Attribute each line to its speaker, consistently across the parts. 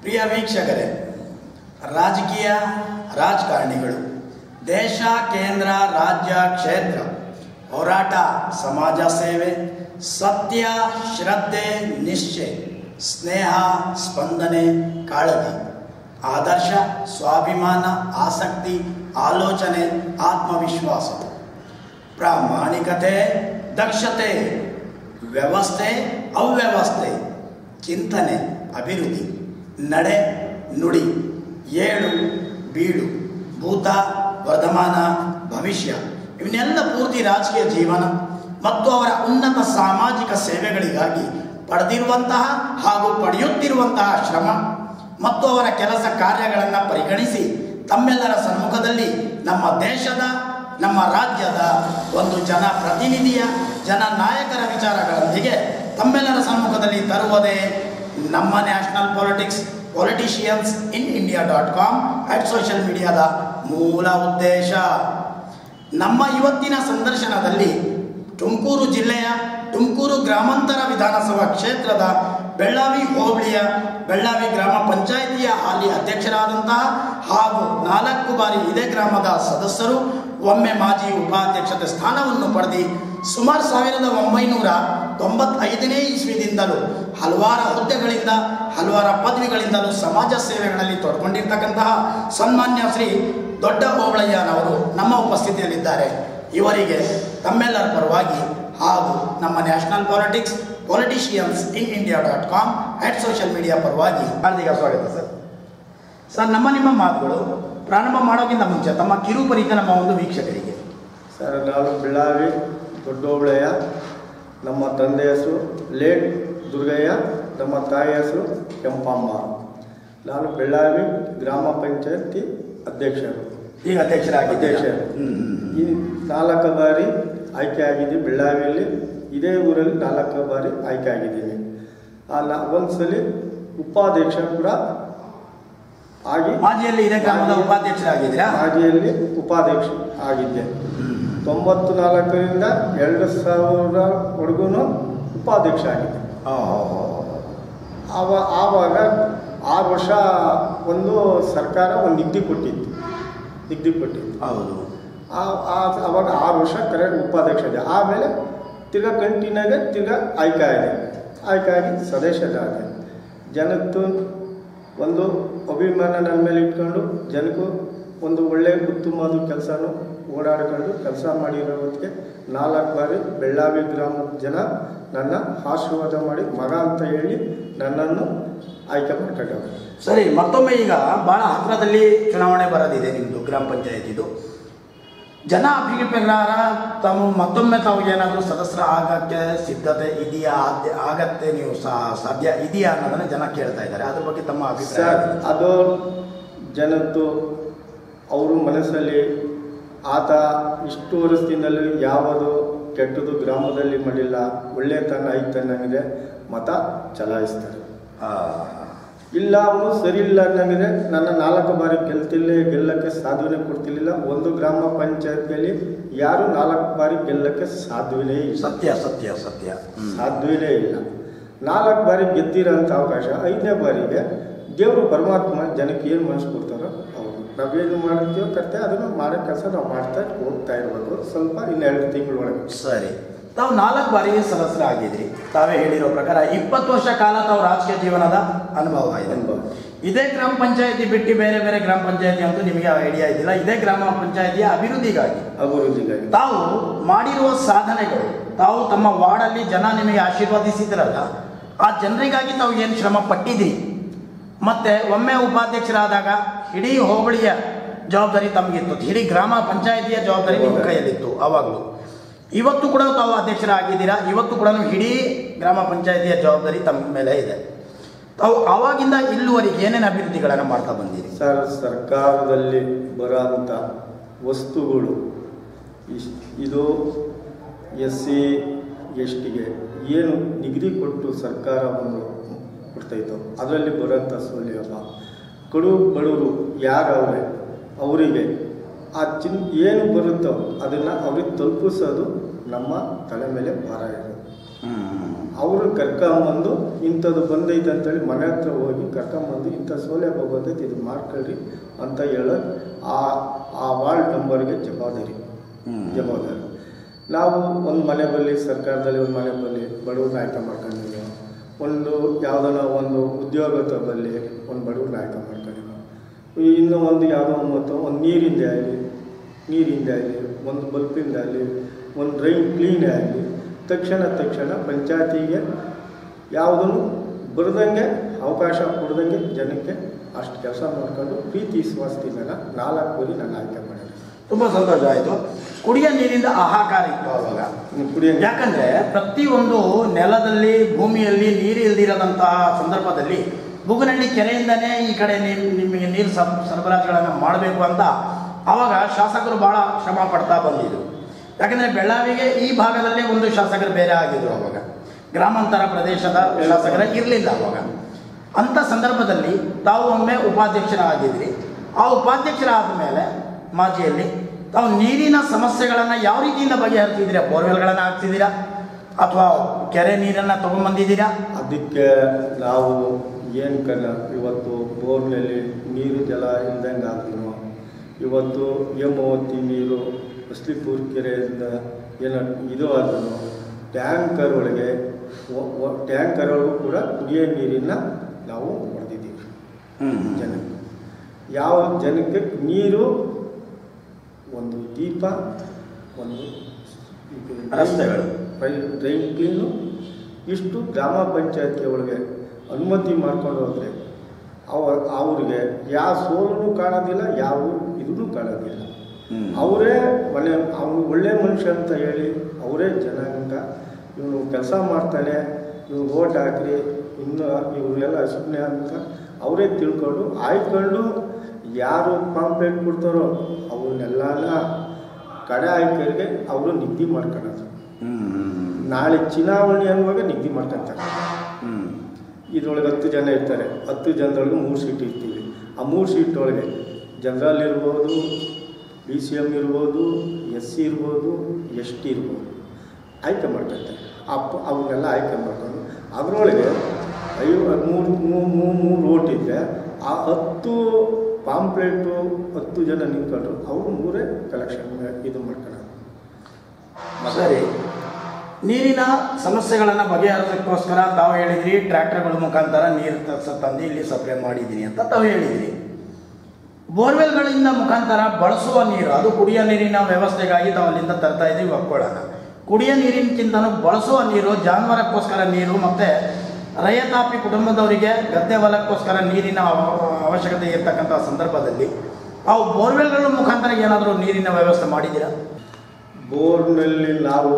Speaker 1: ಪ್ರಿಯ ವೀಕ್ಷಕರೇ ರಾಜಕೀಯ ರಾಜಕಾರಣಿಗಳು ದೇಶ ಕೇಂದ್ರ ರಾಜ್ಯ ಕ್ಷೇತ್ರ ಹೋರಾಟ ಸಮಾಜ ಸೇವೆ ಸತ್ಯ ಶ್ರದ್ಧೆ ನಿಶ್ಚಯ ಸ್ನೇಹ ಸ್ಪಂದನೆ ಕಾಳಜಿ ಆದರ್ಶ ಸ್ವಾಭಿಮಾನ ಆಸಕ್ತಿ ಆಲೋಚನೆ ಆತ್ಮವಿಶ್ವಾಸ ಪ್ರಾಮಾಣಿಕತೆ ದಕ್ಷತೆ ವ್ಯವಸ್ಥೆ ಅವ್ಯವಸ್ಥೆ ಚಿಂತನೆ ಅಭಿವೃದ್ಧಿ ನಡೆ ನುಡಿ ಏಳು ಬೀಳು ಭೂತ ವರ್ಧಮಾನ ಭವಿಷ್ಯ ಇವನ್ನೆಲ್ಲ ಪೂರ್ತಿ ರಾಜಕೀಯ ಜೀವನ ಮತ್ತು ಅವರ ಉನ್ನತ ಸಾಮಾಜಿಕ ಸೇವೆಗಳಿಗಾಗಿ ಪಡೆದಿರುವಂತಹ ಹಾಗೂ ಪಡೆಯುತ್ತಿರುವಂತಹ ಶ್ರಮ ಮತ್ತು ಅವರ ಕೆಲಸ ಕಾರ್ಯಗಳನ್ನು ಪರಿಗಣಿಸಿ ತಮ್ಮೆಲ್ಲರ ಸಮ್ಮುಖದಲ್ಲಿ ನಮ್ಮ ದೇಶದ ನಮ್ಮ ರಾಜ್ಯದ ಒಂದು ಜನ ಪ್ರತಿನಿಧಿಯ ಜನ ನಾಯಕರ ವಿಚಾರಗಳೊಂದಿಗೆ ತಮ್ಮೆಲ್ಲರ ಸಮ್ಮುಖದಲ್ಲಿ ತರುವುದೇ ನಮ್ಮ national politics politicians in India dot com at social ಮೀಡಿಯಾದ ಮೂಲ ಉದ್ದೇಶ ನಮ್ಮ ಇವತ್ತಿನ ಸಂದರ್ಶನದಲ್ಲಿ ತುಮಕೂರು ಜಿಲ್ಲೆಯ ತುಮಕೂರು ಗ್ರಾಮಾಂತರ ವಿಧಾನಸಭಾ ಕ್ಷೇತ್ರದ ಬೆಳ್ಳಾವಿ ಹೋಬಳಿಯ ಬೆಳ್ಳಾವಿ ಗ್ರಾಮ ಪಂಚಾಯಿತಿಯ ಹಾಲಿ ಅಧ್ಯಕ್ಷರಾದಂತಹ ಹಾಗೂ ನಾಲ್ಕು ಬಾರಿ ಇದೇ ಗ್ರಾಮದ ಸದಸ್ಯರು ಒಮ್ಮೆ ಮಾಜಿ ಉಪಾಧ್ಯಕ್ಷತೆ ಸ್ಥಾನವನ್ನು ಪಡೆದು ಸುಮಾರು ಸಾವಿರದ ಒಂಬೈನೂರ ತೊಂಬತ್ತೈದನೇ ಇಸ್ವಿದಿಂದಲೂ ಹಲವಾರು ಹುದ್ದೆಗಳಿಂದ ಹಲವಾರು ಪದವಿಗಳಿಂದಲೂ ಸಮಾಜ ಸೇವೆಗಳಲ್ಲಿ ತೊಡ್ಕೊಂಡಿರ್ತಕ್ಕಂತಹ ಸನ್ಮಾನ್ಯ ಶ್ರೀ ದೊಡ್ಡ ಓಬಳಯ್ಯನವರು ನಮ್ಮ ಉಪಸ್ಥಿತಿಯಲ್ಲಿದ್ದಾರೆ ಇವರಿಗೆ ತಮ್ಮೆಲ್ಲರ ಪರವಾಗಿ ಹಾಗೂ ನಮ್ಮ national politics politicians in India dot com at social media ಪರವಾಗಿ ಹಾರ್ದಿಕ ಸ್ವಾಗತ ಸರ್ ಸರ್ ನಮ್ಮ ನಿಮ್ಮ ಮಾತುಗಳು ಪ್ರಾರಂಭ ಮಾಡೋಕ್ಕಿಂತ ಮುಂಚೆ ತಮ್ಮ ಕಿರು ಪರಿಚಯ ನಮ್ಮ ಒಂದು ವೀಕ್ಷಕರಿಗೆ
Speaker 2: ಸರ್ ನಾನು ಬೆಳ್ಳಾವಿ ದೊಡ್ಡೋಬಳೆಯ ನಮ್ಮ ತಂದೆ ಹೆಸರು ಲೇಟ್ ದುರ್ಗಯ್ಯ ನಮ್ಮ ತಾಯಿ ಹೆಸರು ಕೆಂಪಮ್ಮ ನಾನು ಬೆಳ್ಳಾವಿ ಗ್ರಾಮ ಪಂಚಾಯತಿ ಅಧ್ಯಕ್ಷರು
Speaker 1: ಈಗ ಅಧ್ಯಕ್ಷರಾಗಿದ್ದೀರಾ
Speaker 2: ಅಧ್ಯಕ್ಷರು.
Speaker 1: ಹ್ಮ್, ಹ್ಮ್, ಹ್ಮ್.
Speaker 2: ಈ ನಾಲ್ಕು ಬಾರಿ ಆಯ್ಕೆ ಆಗಿದ್ದೀನಿ ಬೆಳ್ಳಾವಿಯಲ್ಲಿ ಇದೇ ಊರಲ್ಲಿ ನಾಲ್ಕು ಬಾರಿ ಆಯ್ಕೆ ಆಗಿದ್ದೀನಿ ಆ ನಾ ಒಂದ್ಸಲ ಉಪಾಧ್ಯಕ್ಷ ಕೂಡ ಆಗಿ
Speaker 1: ಮಾಜಿಯಲ್ಲಿ ಇದೇ ಗ್ರಾಮದ ಉಪಾಧ್ಯಕ್ಷರಾಗಿದ್ದೀರಾ
Speaker 2: ಮಾಜಿಯಲ್ಲಿ ಉಪಾಧ್ಯಕ್ಷ ಆಗಿದ್ದೆ ತೊಂಬತ್ತು ನಾಲ್ಕರಿಂದ ಎರಡು ಸಾವಿರವರೆಗೂ ಉಪಾಧ್ಯಕ್ಷ ಆಗಿದೆ
Speaker 1: ಓ, ಓ, ಓ, ಓ.
Speaker 2: ಆವ ಆವಾಗ ಆರು ವರ್ಷ ಒಂದು ಸರ್ಕಾರ ಒಂದು ನಿಗದಿ ಕೊಟ್ಟಿತ್ತು ನಿಗದಿ ಕೊಟ್ಟಿತ್ತು
Speaker 1: ಹೌದು
Speaker 2: ಆ- ಆ- ಆವಾಗ ಆರು ವರ್ಷ ಕರೆಕ್ಟ್ ಉಪಾಧ್ಯಕ್ಷ ಇದೆ ಆಮೇಲೆ ತಿರ್ಗಾ ಕಂಟಿನ್ಯೂಗೆ ತಿರ್ಗಾ ಆಯ್ಕೆ ಆಗಿದೆ ಆಯ್ಕೆ ಆಗಿ ಸದಸ್ಯರಾದೆ ಜನದ್ದು ಒಂದು ಅಭಿಮಾನ ನನ್ನ ಮೇಲೆ ಇಟ್ಕೊಂಡು ಜನಕ್ಕೂ ಒಂದು ಒಳ್ಳೆಯ ಉತ್ತಮವಾದ ಕೆಲಸನೂ ಓಡಾಡ್ಕೊಂಡು ಕೆಲಸ ಮಾಡಿರೋದಕ್ಕೆ ನಾಲ್ಕು ಬಾರಿ ಬೆಳ್ಳಾವಿ ಗ್ರಾಮದ ಜನ ನನ್ನ ಆಶೀರ್ವಾದ ಮಾಡಿ ಮಗ ಅಂತ ಹೇಳಿ ನನ್ನನ್ನು ಆಯ್ಕೆ ಮಾಡ್ಕೊಂಡವ್ರು
Speaker 1: ಸರಿ ಮತ್ತೊಮ್ಮೆ ಈಗ ಬಹಳ ಹತ್ತಿರದಲ್ಲಿ ಚುನಾವಣೆ ಬರೋದಿದೆ ನಿಮ್ಮದು ಗ್ರಾಮ ಪಂಚಾಯತಿದು ಜನ ಅಭಿಪ್ರಾಯ ತಾವು ಮತ್ತೊಮ್ಮೆ ತಾವು ಏನಾದರೂ ಸದಸ್ಯರ ಆಗಕ್ಕೆ ಸಿದ್ಧತೆ ಇದೆಯಾ ಆದ್ಯ- ಆಗತ್ತೆ ನೀವು ಸಾ- ಸಾಧ್ಯ ಇದೆಯಾ ಅನ್ನೋದನ್ನ ಜನ ಕೇಳ್ತಾ ಇದ್ದಾರೆ ಅದ್ರ ಬಗ್ಗೆ ತಮ್ಮ ಅಭಿಪ್ರಾಯ
Speaker 2: ಸರ್ ಅದು ಜನದ್ದು ಅವರು ಮನಸ್ಸಲ್ಲಿ ಆತ ಇಷ್ಟು ವರ್ಷದಿಂದಲೂ ಯಾವುದು ಕೆಟ್ಟದು ಗ್ರಾಮದಲ್ಲಿ ಮಾಡಿಲ್ಲ ಒಳ್ಳೆತನ ಐತೆ ನನಗೆ ಮತ ಚಲಾಯಿಸ್ತಾರೆ
Speaker 1: ಆ,
Speaker 2: ಇಲ್ಲ ಅವನು ಸರಿ ಇಲ್ಲ ನನಗೆ ನನ್ನ ನಾಲ್ಕು ಬಾರಿ ಗೆಲ್ತಿಲ್ಲ ಗೆಲ್ಲಕ್ಕೆ ಸಾಧ್ಯವೇ ಕೊಡ್ತಿರ್ಲಿಲ್ಲ ಒಂದು ಗ್ರಾಮ ಪಂಚಾಯತ್ನಲ್ಲಿ ಯಾರು ನಾಲ್ಕು ಬಾರಿ ಗೆಲ್ಲಕ್ಕೆ ಸಾಧ್ಯವೇ ಇಲ್ಲ
Speaker 1: ಸತ್ಯ ಸತ್ಯ ಸತ್ಯ ಹ್ಮ್.
Speaker 2: ಸಾಧ್ಯವೇ ಇಲ್ಲ ನಾಲ್ಕು ಬಾರಿ ಗೆದ್ದಿರೋಂಥ ಅವಕಾಶ ಐದನೇ ಬಾರಿಗೆ ದೇವರು ಪರಮಾತ್ಮ ಜನಕ್ಕೆ ಏನು ಮನಸ್ಸು ಕೊಡ್ತಾರೋ ಅವರು ನಾವೇನು ಮಾಡ್ತೀವೋ ಕರ್ತೇವೆ ಅದನ್ನು ಮಾಡೋ ಕೆಲಸ ನಾವು ಮಾಡ್ತಾ ಹೋಗ್ತಾ ಇರಬೇಕು ಸ್ವಲ್ಪ ಇನ್ನೆರಡು ತಿಂಗಳೊಳಗೆ
Speaker 1: ಸರಿ ತಾವು ನಾಲ್ಕು ಬಾರಿ ಸದಸ್ಯರಾಗಿದ್ರಿ ತಾವೇ ಹೇಳಿರೋ ಪ್ರಕಾರ ಇಪ್ಪತ್ತು ವರ್ಷ ಕಾಲ ತಾವು ರಾಜಕೀಯ ಜೀವನದ ಅನುಭವ ಇದೆ
Speaker 2: ಅನುಭವ.
Speaker 1: ಇದೇ ಗ್ರಾಮ ಪಂಚಾಯತಿ ಬಿಟ್ಟು ಬೇರೆ ಬೇರೆ ಗ್ರಾಮ ಪಂಚಾಯತಿ ಅಂತೂ ನಿಮಗೆ ಐಡಿಯಾ ಇದ್ದಿಲ್ಲ ಇದೇ ಗ್ರಾಮ ಪಂಚಾಯತಿಯ ಅಭಿವೃದ್ಧಿಗಾಗಿ
Speaker 2: ಅಭಿವೃದ್ಧಿಗಾಗಿ
Speaker 1: ತಾವು ಮಾಡಿರುವ ಸಾಧನೆಗಳು ತಾವು ತಮ್ಮ ವಾರ್ಡಲ್ಲಿ ಜನ ನಿಮಗೆ ಆಶೀರ್ವದಿಸಿದ್ರಲ್ಲ ಆ ಜನರಿಗಾಗಿ ತಾವು ಏನು ಶ್ರಮ ಪಟ್ಟಿದ್ದೀರಿ ಮತ್ತೆ ಒಮ್ಮೆ ಉಪಾಧ್ಯಕ್ಷರಾದಾಗ ಇಡೀ ಹೋಬಳಿಯ ಜವಾಬ್ದಾರಿ ತಮಗಿತ್ತು ಇಡೀ ಗ್ರಾಮ ಪಂಚಾಯತಿಯ ಜವಾಬ್ದಾರಿ ನಿಮ್ಮ ಕೈಯಲ್ಲಿತ್ತು ಆವಾಗಲೂ ಇವತ್ತು ಕೂಡ ತಾವು ಅಧ್ಯಕ್ಷರಾಗಿದ್ದೀರಾ ಇವತ್ತು ಕೂಡ ಇಡೀ ಗ್ರಾಮ ಪಂಚಾಯತಿಯ ಜವಾಬ್ದಾರಿ ತಮ್ಮ ಮೇಲೆ ಇದೆ ತಾವು ಆವಾಗಿಂದ ಇಲ್ಲಿವರೆಗೆ ಏನೇನು ಅಭಿವೃದ್ಧಿಗಳನ್ನು ಮಾಡ್ತಾ ಬಂದಿರಿ
Speaker 2: ಸರ್ ಸರ್ಕಾರದಲ್ಲಿ ಬರೋಂಥ ವಸ್ತುಗಳು ಇಶ್ ಇದು ಎಸ್ ಸಿ ಎಸ್ ಟಿಗೆ ಏನು ನಿಗದಿ ಕೊಟ್ಟು ಸರ್ಕಾರ ಒಂದು ಕೊಡ್ತಾಯಿತ್ತು ಅದರಲ್ಲಿ ಬರೋಂಥ ಸೌಲಭ್ಯ ಕಡು ಬಡವರು ಯಾರವ್ರೆ ಅವರಿಗೆ ಆ ಚಿನ್ ಏನು ಬರುತ್ತೋ ಅದನ್ನು ಅವ್ರಿಗೆ ತಲುಪಿಸೋದು ನಮ್ಮ ತಲೆ ಮೇಲೆ ಭಾರ ಇದೆ ಅವರು ಕರ್ಕೊಂಬಂದು ಇಂಥದ್ದು ಬಂದೈತೆ ಅಂತೇಳಿ ಮನೆ ಹತ್ರ ಹೋಗಿ ಕರ್ಕೊಂಬಂದು ಇಂಥ ಸೌಲಭ್ಯ ಬಂದೈತೆ ಇದು ಮಾಡ್ಕೊಳ್ರಿ ಅಂತ ಹೇಳೋ ಆ ಆ ವಾರ್ಡ್ ನಂಬರ್ಗೆ ಜವಾಬ್ದಾರಿ ಜವಾಬ್ದಾರಿ ನಾವು ಒಂದು ಮನೆ ಬರಲಿ ಸರ್ಕಾರದಲ್ಲಿ ಒಂದು ಮನೆ ಬರಲಿ ಬಡವ್ರನ್ನ ಆಯ್ಕೆ ಮಾಡ್ಕೊಂಡಿದ್ದೀವಿ ಒಂದು ಯಾವುದನ್ನ ಒಂದು ಉದ್ಯೋಗ ಬರಲಿ ಒಂದು ಬಡವ್ರನ್ನ ಆಯ್ಕೆ ಮಾಡ್ಕೊಂಡಿದ್ದೀವಿ ಇನ್ನು ಒಂದು ಯಾವುದೋ ಮತ್ತು ಒಂದು ನೀರಿಂದ ಆಗಲಿ ನೀರಿಂದ ಆಗಲಿ ಒಂದು ಬಲ್ಪಿಂದ ಆಗಲಿ ಒಂದು ಡ್ರೈನ್ ಕ್ಲೀನ್ ಆಗಲಿ ತಕ್ಷಣ ತಕ್ಷಣ ಪಂಚಾಯತಿಗೆ ಯಾವುದನ್ನು ಬರದಂಗೆ ಅವಕಾಶ ಕೊಡ್ದಂಗೆ ಜನಕ್ಕೆ ಅಷ್ಟು ಕೆಲಸ ಮಾಡ್ಕೊಂಡು ಪ್ರೀತಿ ವಿಶ್ವಾಸದಿಂದ ನಾಲ್ಕು ಬಾರಿ ನಾನು ಆಯ್ಕೆ ಮಾಡಿದೆ
Speaker 1: ತುಂಬ ಸಂತೋಷ ಆಯಿತು ಕುಡಿಯೋ ನೀರಿಂದ ಹಾಹಾಕಾರ ಇತ್ತು ಅವಾಗ
Speaker 2: ಕುಡಿಯೋ
Speaker 1: ಯಾಕಂದ್ರೆ ಪ್ರತಿಯೊಂದು ನೆಲದಲ್ಲಿ ಭೂಮಿಯಲ್ಲಿ ನೀರು ಇಲ್ದಿರೋದಂತಹ ಸಂದರ್ಭದಲ್ಲಿ ಬುಗುನಹಳ್ಳಿ ಕೆರೆಯಿಂದನೇ ಈ ಕಡೆ ನೀರು ನಿಮಗೆ ನೀರು ಸಬ್ ಸರಬರಾಜುಗಳನ್ನು ಮಾಡಬೇಕು ಅಂತ ಆವಾಗ ಶಾಸಕರು ಭಾಳ ಶ್ರಮ ಪಡ್ತಾ ಬಂದಿದ್ರು ಯಾಕಂದರೆ ಬೆಳ್ಳಾವಿಗೆ ಈ ಭಾಗದಲ್ಲೇ ಒಂದು ಶಾಸಕರು ಬೇರೆ ಆಗಿದ್ರು ಅವಾಗ ಗ್ರಾಮಾಂತರ ಪ್ರದೇಶದ ಶಾಸಕರ ಇರಲಿಲ್ಲ ಅವಾಗ ಅಂಥ ಸಂದರ್ಭದಲ್ಲಿ ತಾವು ಒಮ್ಮೆ ಉಪಾಧ್ಯಕ್ಷರಾಗಿದ್ರಿ ಆ ಉಪಾಧ್ಯಕ್ಷರಾದ ಮೇಲೆ ಮಾಜಿಯಲ್ಲಿ ತಾವು ನೀರಿನ ಸಮಸ್ಯೆಗಳನ್ನು ಯಾವ ರೀತಿಯಿಂದ ಬಗೆಹರಿಸಿದ್ದೀರಾ ಬೋರ್ವೆಲ್ಗಳನ್ನು ಹಾಕ್ತಿದ್ದೀರಾ ಅಥವಾ ಕೆರೆ ನೀರನ್ನು ತೊಗೊಂಬಂದಿದ್ದೀರಾ
Speaker 2: ಅದಕ್ಕೆ ನಾವು ಏನು ಕಲ್ಲ ಇವತ್ತು ಬೋರ್ನಲ್ಲಿ ನೀರು ಜಲ ಇಲ್ದಂಗೆ ಆದ್ರೂ ಇವತ್ತು ಹೇಮಾವತಿ ನೀರು ಹಸ್ಲಿಪುರ್ ಕೆರೆಯಿಂದ ಏನೋ ಇದು ಆದ್ರೂ ಟ್ಯಾಂಕರ್ ಒಳಗೆ ಟ್ಯಾಂಕರ್ ಒಳಗೂ ಕೂಡ ಕುಡಿಯೋ ನೀರನ್ನ ನಾವು ಹೊಡೆದಿದ್ದೀವಿ ಜನಕ್ಕೆ ಯಾವ ಜನಕ್ಕೆ ನೀರು ಒಂದು ದೀಪ ಒಂದು ಇದು
Speaker 1: ರಸ್ತೆಗಳು.
Speaker 2: ರೈ- ಡ್ರೈನ್ ಕ್ಲೀನು ಇಷ್ಟು ಗ್ರಾಮ ಪಂಚಾಯತಿ ಒಳಗೆ ಅನುಮತಿ ಮಾಡ್ಕೊಂಡು ಹೋದರೆ ಅವ ಅವ್ರಿಗೆ ಯಾವ ಸೋಲೂ ಕಾಣೋದಿಲ್ಲ ಯಾವ ಇದೂ ಕಾಣೋದಿಲ್ಲ ಅವರೇ ಮನೆ ಅವನು ಒಳ್ಳೆ ಮನುಷ್ಯ ಅಂತ ಹೇಳಿ ಅವರೇ ಜನಾಂಗ ಇವನು ಕೆಲಸ ಮಾಡ್ತಾನೆ ಇವ್ನು ಓಟ್ ಹಾಕ್ರಿ ಇನ್ನು ಇವರೆಲ್ಲ ಸುಮ್ಮನೆ ಅಂತ ಅವರೇ ತಿಳ್ಕೊಂಡು ಆಯ್ಕೊಂಡು ಯಾರು ಪಾಂಪ್ಲೇಟ್ ಕೊಡ್ತಾರೋ ಅವನ್ನೆಲ್ಲನ ಕಡೆ ಆಯ್ಕೆಗೆ ಅವರು ನಿಗದಿ ಮಾಡ್ಕೊಳ್ಳೋದು ನಾಳೆ ಚುನಾವಣೆ ಅನ್ನುವಾಗ ನಿಗದಿ ಮಾಡ್ಕೊತಾರೆ ಇದ್ರೊಳಗೆ ಹತ್ತು ಜನ ಇರ್ತಾರೆ ಹತ್ತು ಜನದೊಳಗೆ ಮೂರು ಸೀಟ್ ಇರ್ತೀವಿ ಆ ಮೂರು ಸೀಟ್ ಒಳಗೆ ಜನರಲ್ ಇರ್ಬೋದು ಬಿ ಸಿ ಎಮ್ ಇರ್ಬೋದು ಎಸ್ ಸಿ ಇರ್ಬೋದು ಎಸ್ ಟಿ ಇರ್ಬೋದು ಆಯ್ಕೆ ಮಾಡ್ಕೊತಾರೆ ಅಪ್ಪ ಅವನ್ನೆಲ್ಲ ಆಯ್ಕೆ ಮಾಡ್ಕೊಂಡು ಅದರೊಳಗೆ ಐವ ಮೂರು ಮೂರು ಮೂರು ಓಟ್ ಇದ್ದರೆ ಆ ಹತ್ತು ಪಾಂಪ್ಲೇಟು ಹತ್ತು ಜನ ನಿಂತ್ಕೊಂಡ್ರು ಅವರು ಮೂರೇ ಕಲೆಕ್ಷನ್ ಇದು ಮಾಡ್ಕೊಳ್ಳೋದು
Speaker 1: ಸರಿ ನೀರಿನ ಸಮಸ್ಯೆಗಳನ್ನು ಬಗೆಹರಿಸೋಕ್ಕೋಸ್ಕರ ತಾವು ಹೇಳಿದ್ರಿ ಟ್ರ್ಯಾಕ್ಟರ್ಗಳ ಮುಖಾಂತರ ನೀರು ತ- ತಂದು ಇಲ್ಲಿ ಸಪ್ಲೈ ಮಾಡಿದ್ದೀನಿ ಅಂತ ತಾವು ಹೇಳಿದ್ರಿ ಬೋರ್ವೆಲ್ಗಳಿಂದ ಮುಖಾಂತರ ಬಳಸುವ ನೀರು ಅದು ಕುಡಿಯೋ ನೀರಿನ ವ್ಯವಸ್ಥೆಗಾಗಿ ತಾವು ಅಲ್ಲಿಂದ ತರ್ತಾ ಇದ್ದೀವಿ ಒಪ್ಕೊಳ್ಳೋಣ ಕುಡಿಯೋ ನೀರಿನಕ್ಕಿಂತನೂ ಬಳಸುವ ನೀರು ಜಾನುವಾರಕ್ಕೋಸ್ಕರ ನೀರು ಮತ್ತು ರೈತಾಪಿ ಕುಟುಂಬದವರಿಗೆ ಗದ್ದೆ ಹೊಲಕ್ಕೋಸ್ಕರ ನೀರಿನ ಅವ- ಅವಶ್ಯಕತೆ ಇರ್ತಕ್ಕಂಥ ಸಂದರ್ಭದಲ್ಲಿ ಅವು ಬೋರ್ವೆಲ್ಗಳ ಮುಖಾಂತರ ಏನಾದರೂ ನೀರಿನ ವ್ಯವಸ್ಥೆ ಮಾಡಿದ್ದೀರಾ
Speaker 2: ಬೋರ್ನಲ್ಲಿ ನಾವು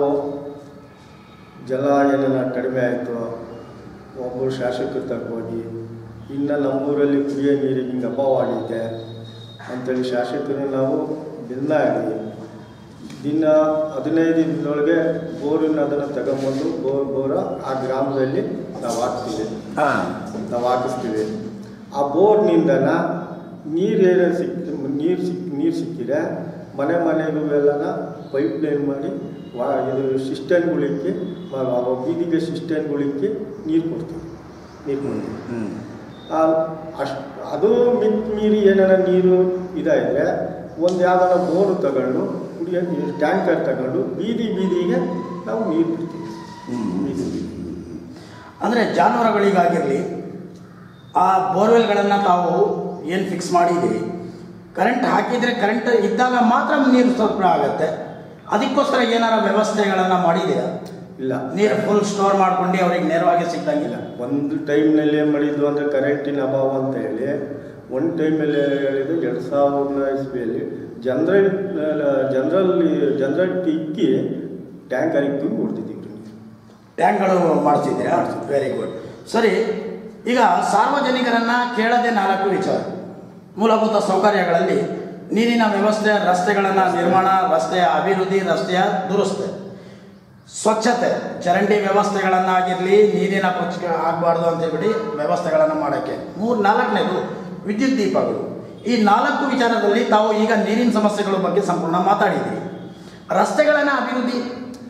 Speaker 2: ಜಲ ಏನಾರ ಕಡಿಮೆ ಆಯಿತು ಒಬ್ಬರು ಶಾಸಕರು ತಗೋಗಿ ಇನ್ನು ನಮ್ಮೂರಲ್ಲಿ ಕುಡಿಯೋ ನೀರಿಗೆ ಹಿಂಗೆ ಅಭಾವ ಆಗಿದೆ ಅಂತೇಳಿ ಶಾಸಕರು ನಾವು ದಿನ ಆಡಿ ದಿನ ಹದಿನೈದು ದಿನದೊಳಗೆ ಬೋರಿನ ಅದನ್ನು ತಗೊಂಬಂದು ಬೋರ್ ಬೋರ ಆ ಗ್ರಾಮದಲ್ಲಿ ನಾವು ಹಾಕ್ತೀವಿ
Speaker 1: ಹಾಂ
Speaker 2: ನಾವು ಹಾಕಿಸ್ತೀವಿ ಆ ಬೋರ್ನಿಂದನ ನೀರು ಏನೋ ಸಿಕ್ ನೀರು ಸಿಕ್ ನೀರು ಸಿಕ್ಕಿದೆ ಮನೆ ಮನೆಗೂ ಎಲ್ಲನ ಪೈಪ್ ಲೈನ್ ಮಾಡಿ ವಾ ಇದು ಸಿಸ್ಟಮ್ಗಳಿಕ್ಕೆ ಬೀದಿಗೆ ಸಿಸ್ಟಮ್ಗಳಿಕ್ಕೆ ನೀರು ಕೊಡ್ತೀವಿ ನೀರು ಕೊಡ್ತೀವಿ ಅಷ್ಟು ಅದು ಮಿತ್ ಮೀರಿ ಏನಾರ ನೀರು ಇದಾದರೆ ಒಂದು ಯಾವ್ದಾರ ಬೋರು ತಗೊಂಡು ಕುಡಿಯೋ ನೀರು ಟ್ಯಾಂಕರ್ ತಗೊಂಡು ಬೀದಿ ಬೀದಿಗೆ ನಾವು ನೀರು ಬಿಡ್ತೀವಿ ಬೀದಿ ಬೀದಿ
Speaker 1: ಅಂದರೆ ಜಾನುವಾರುಗಳಿಗಾಗಿರಲಿ ಆ ಬೋರ್ವೆಲ್ಗಳನ್ನು ತಾವು ಏನು ಫಿಕ್ಸ್ ಮಾಡಿದ್ದೀರಿ ಕರೆಂಟ್ ಹಾಕಿದರೆ ಕರೆಂಟ್ ಇದ್ದಾಗ ಮಾತ್ರ ನೀರು ಸರಬರಾಜು ಆಗುತ್ತೆ ಅದಕ್ಕೋಸ್ಕರ ಏನಾರ ವ್ಯವಸ್ಥೆಗಳನ್ನು ಮಾಡಿದ್ದೀರಾ
Speaker 2: ಇಲ್ಲ
Speaker 1: ನೀರು ಫುಲ್ ಸ್ಟೋರ್ ಮಾಡ್ಕೊಂಡು ಅವ್ರಿಗೆ ನೇರವಾಗಿ ಸಿಗ್ದಂಗಿಲ್ಲ
Speaker 2: ಒಂದು ಟೈಮ್ನಲ್ಲಿ ಏನು ಮಾಡಿದ್ದು ಅಂದರೆ ಕರೆಂಟಿನ ಅಭಾವ ಅಂತ ಹೇಳಿ ಒಂದು ಟೈಮಲ್ಲಿ ಹೇಳಿದ್ದು ಎರಡು ಸಾವಿರದ ಇಸ್ವಿಯಲ್ಲಿ ಜನರಲ್ ಜನರಲ್ ಜನರಲ್ ಇಕ್ಕಿ ಟ್ಯಾಂಕರಿಗೆ ತುಂಬಿ ಕೊಡ್ತಿದ್ದೀವಿ
Speaker 1: ಟ್ಯಾಂಕ್ಗಳು ಮಾಡಿಸಿದ್ದೀರಾ ವೆರಿ ಗುಡ್ ಸರಿ ಈಗ ಸಾರ್ವಜನಿಕರನ್ನು ಕೇಳದೆ ನಾಲ್ಕು ವಿಚಾರ ಮೂಲಭೂತ ಸೌಕರ್ಯಗಳಲ್ಲಿ ನೀರಿನ ವ್ಯವಸ್ಥೆ ರಸ್ತೆಗಳನ್ನು ನಿರ್ಮಾಣ ರಸ್ತೆಯ ಅಭಿವೃದ್ಧಿ ರಸ್ತೆಯ ದುರಸ್ತಿ ಸ್ವಚ್ಛತೆ ಚರಂಡಿ ವ್ಯವಸ್ಥೆಗಳನ್ನಾಗಿರಲಿ ನೀರಿನ ಕೊಚ್ಚ ಆಗಬಾರ್ದು ಅಂತ ಹೇಳ್ಬಿಟ್ಟು ವ್ಯವಸ್ಥೆಗಳನ್ನು ಮಾಡೋಕ್ಕೆ ಮೂರು ನಾಲ್ಕನೇದು ವಿದ್ಯುತ್ ದೀಪಗಳು ಈ ನಾಲ್ಕು ವಿಚಾರದಲ್ಲಿ ತಾವು ಈಗ ನೀರಿನ ಸಮಸ್ಯೆಗಳ ಬಗ್ಗೆ ಸಂಪೂರ್ಣ ಮಾತಾಡಿದ್ದೀರಿ ರಸ್ತೆಗಳನ್ನು ಅಭಿವೃದ್ಧಿ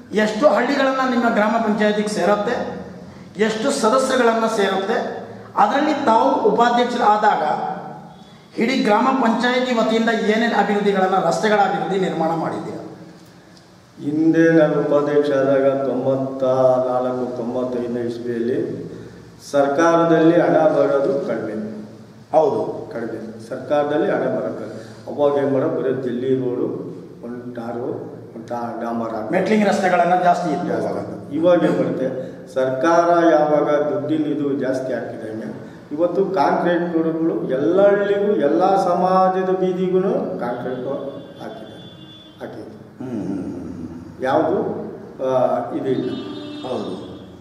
Speaker 1: ಎಷ್ಟು ಹಳ್ಳಿಗಳನ್ನು ನಿಮ್ಮ ಗ್ರಾಮ ಪಂಚಾಯತಿಗೆ ಸೇರುತ್ತೆ ಎಷ್ಟು ಸದಸ್ಯರುಗಳನ್ನು ಸೇರುತ್ತೆ ಅದರಲ್ಲಿ ತಾವು ಉಪಾಧ್ಯಕ್ಷರಾದಾಗ ಇಡೀ ಗ್ರಾಮ ಪಂಚಾಯತಿ ವತಿಯಿಂದ ಏನೇನು ಅಭಿವೃದ್ಧಿಗಳನ್ನು ರಸ್ತೆಗಳ ಅಭಿವೃದ್ಧಿ ನಿರ್ಮಾಣ ಮಾಡಿದ್ದೀರಾ
Speaker 2: ಹಿಂದೆ ನಾನು ಉಪಾಧ್ಯಕ್ಷ ಆದಾಗ ತೊಂಬತ್ತ ನಾಲ್ಕು ತೊಂಬತ್ತೈದನೇ ಇಸ್ವಿಯಲ್ಲಿ ಸರ್ಕಾರದಲ್ಲಿ ಹಣ ಬರೋದು ಕಡಿಮೆ
Speaker 1: ಹೌದು
Speaker 2: ಕಡಿಮೆ ಸರ್ಕಾರದಲ್ಲಿ ಹಣ ಬರೋಕ್ಕೆ ಅವಾಗ ಏನು ಮಾಡೋ ಬರೀ ದಿಲ್ಲಿ ರೋಡು ಒಂದು ಟಾರು ಒಂದು ಟಾ ಡಾಮರ್ ಹಾಕಿ
Speaker 1: ಮೆಟ್ಲಿಂಗ್ ರಸ್ತೆಗಳನ್ನು ಜಾಸ್ತಿ ಇತ್ತು ಅವಾಗ
Speaker 2: ಇವಾಗ ಏನು ಬರುತ್ತೆ ಸರ್ಕಾರ ಯಾವಾಗ ದುಡ್ಡಿನ ಇದು ಜಾಸ್ತಿ ಆಗ್ತಿದೆ ಇವತ್ತು ಕಾಂಕ್ರೀಟ್ ರೋಡ್ಗಳು ಎಲ್ಲ ಹಳ್ಳಿಗೂ ಎಲ್ಲ ಸಮಾಜದ ಬೀದಿಗೂ ಕಾಂಕ್ರೀಟ್ ಹಾಕಿದೆ ಹಾಕಿದೆ ಯಾವುದು ಇದಿಲ್ಲ
Speaker 1: ಹೌದು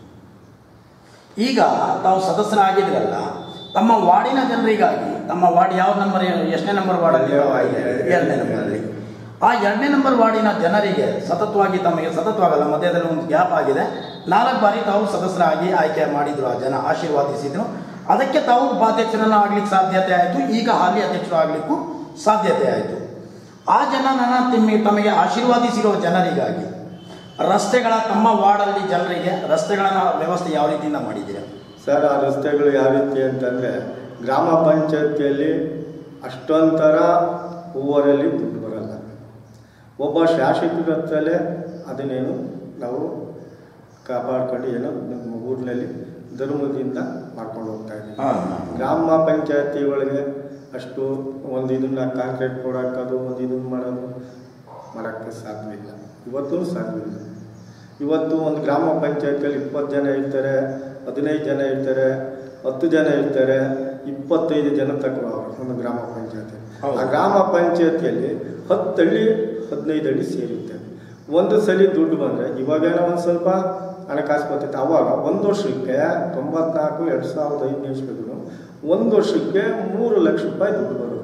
Speaker 1: ಈಗ ತಾವು ಸದಸ್ಯರಾಗಿದ್ರಲ್ಲ ತಮ್ಮ ವಾರ್ಡಿನ ಜನರಿಗಾಗಿ ತಮ್ಮ ವಾರ್ಡ್ ಯಾವ ನಂಬರ್ ಎಷ್ಟನೇ ನಂಬರ್ ವಾರ್ಡಲ್ಲಿ ಎರಡನೇ ನಂಬರಲ್ಲಿ ಆ ಎರಡನೇ ನಂಬರ್ ವಾರ್ಡಿನ ಜನರಿಗೆ ಸತತವಾಗಿ ತಮಗೆ ಸತತವಾಗಲ್ಲ ಮಧ್ಯದಲ್ಲಿ ಒಂದು ಗ್ಯಾಪ್ ಆಗಿದೆ ನಾಲ್ಕು ಬಾರಿ ತಾವು ಸದಸ್ಯರಾಗಿ ಆಯ್ಕೆ ಮಾಡಿದ್ರು ಆ ಜನ ಆಶೀರ್ವಾದಿಸಿದ್ರು ಅದಕ್ಕೆ ತಾವು ಉಪಾಧ್ಯಕ್ಷರನ್ನು ಆಗ್ಲಿಕ್ಕೆ ಸಾಧ್ಯತೆ ಆಯಿತು ಈಗ ಹಾಲಿ ಅಧ್ಯಕ್ಷರು ಆಗ್ಲಿಕ್ಕೂ ಸಾಧ್ಯತೆ ಆಯಿತು ಆ ಜನನನ್ನ ತಿಮ್ಮಿ ತಮಗೆ ಆಶೀರ್ವಾದಿಸಿರೋ ಜನರಿಗಾಗಿ ರಸ್ತೆಗಳ ತಮ್ಮ ವಾರ್ಡಲ್ಲಿ ಜನರಿಗೆ ರಸ್ತೆಗಳ ವ್ಯವಸ್ಥೆ ಯಾವ ರೀತಿಯಿಂದ ಮಾಡಿದ್ದೀರಾ
Speaker 2: ಸರ್ ಆ ರಸ್ತೆಗಳು ಯಾವ ರೀತಿ ಅಂತಂದರೆ ಗ್ರಾಮ ಪಂಚಾಯತಿಯಲ್ಲಿ ಅಷ್ಟೊಂಥರ ಹೂವರಲ್ಲಿ ದುಡ್ಡು ಬರಲ್ಲ ಒಬ್ಬ ಶಾಸಕರ ಹತ್ರಲ್ಲೇ ಅದನ್ನೇನು ನಾವು ಕಾಪಾಡ್ಕೊಂಡು ಏನೋ ನಮ್ಮ ಊರಿನಲ್ಲಿ ಧರ್ಮದಿಂದ ಮಾಡ್ಕೊಂಡು ಹೋಗ್ತಾ ಇದ್ದೀವಿ ಗ್ರಾಮ ಪಂಚಾಯತಿ ಒಳಗೆ ಅಷ್ಟು ಒಂದು ಇದನ್ನ ಕಾಂಕ್ರೀಟ್ ಕೊಡಾಕೋದು ಒಂದು ಇದನ್ನ ಮಾಡೋದು ಮಾಡೋಕ್ಕೆ ಸಾಧ್ಯವಿಲ್ಲ ಇವತ್ತೂ ಸಾಧ್ಯವಿಲ್ಲ ಇವತ್ತು ಒಂದು ಗ್ರಾಮ ಪಂಚಾಯತಿಯಲ್ಲಿ ಇಪ್ಪತ್ತು ಜನ ಇರ್ತಾರೆ ಹದಿನೈದು ಜನ ಇರ್ತಾರೆ ಹತ್ತು ಜನ ಇರ್ತಾರೆ ಇಪ್ಪತ್ತೈದು ಜನ ತಗೊಳ್ಳೋರು ಒಂದು ಗ್ರಾಮ ಪಂಚಾಯತಿ
Speaker 1: ಹೌದು.
Speaker 2: ಆ ಗ್ರಾಮ ಪಂಚಾಯತಿಯಲ್ಲಿ ಹತ್ತು ಹಳ್ಳಿ ಹದಿನೈದು ಹಳ್ಳಿ ಸೇರುತ್ತೆ ಒಂದು ಸಲ ದುಡ್ಡು ಬಂದರೆ ಇವಾಗೇನೋ ಒಂದು ಸ್ವಲ್ಪ ಹಣಕಾಸು ಬರ್ತೈತೆ ಅವಾಗ ಒಂದು ವರ್ಷಕ್ಕೆ ತೊಂಬತ್ನಾಲ್ಕು ಎರಡು ಸಾವಿರದ ಐದನೇ ಇಸ್ವಿಗಳು ಒಂದು ವರ್ಷಕ್ಕೆ ಮೂರು ಲಕ್ಷ ರೂಪಾಯಿ ದುಡ್ಡು ಬರೋದು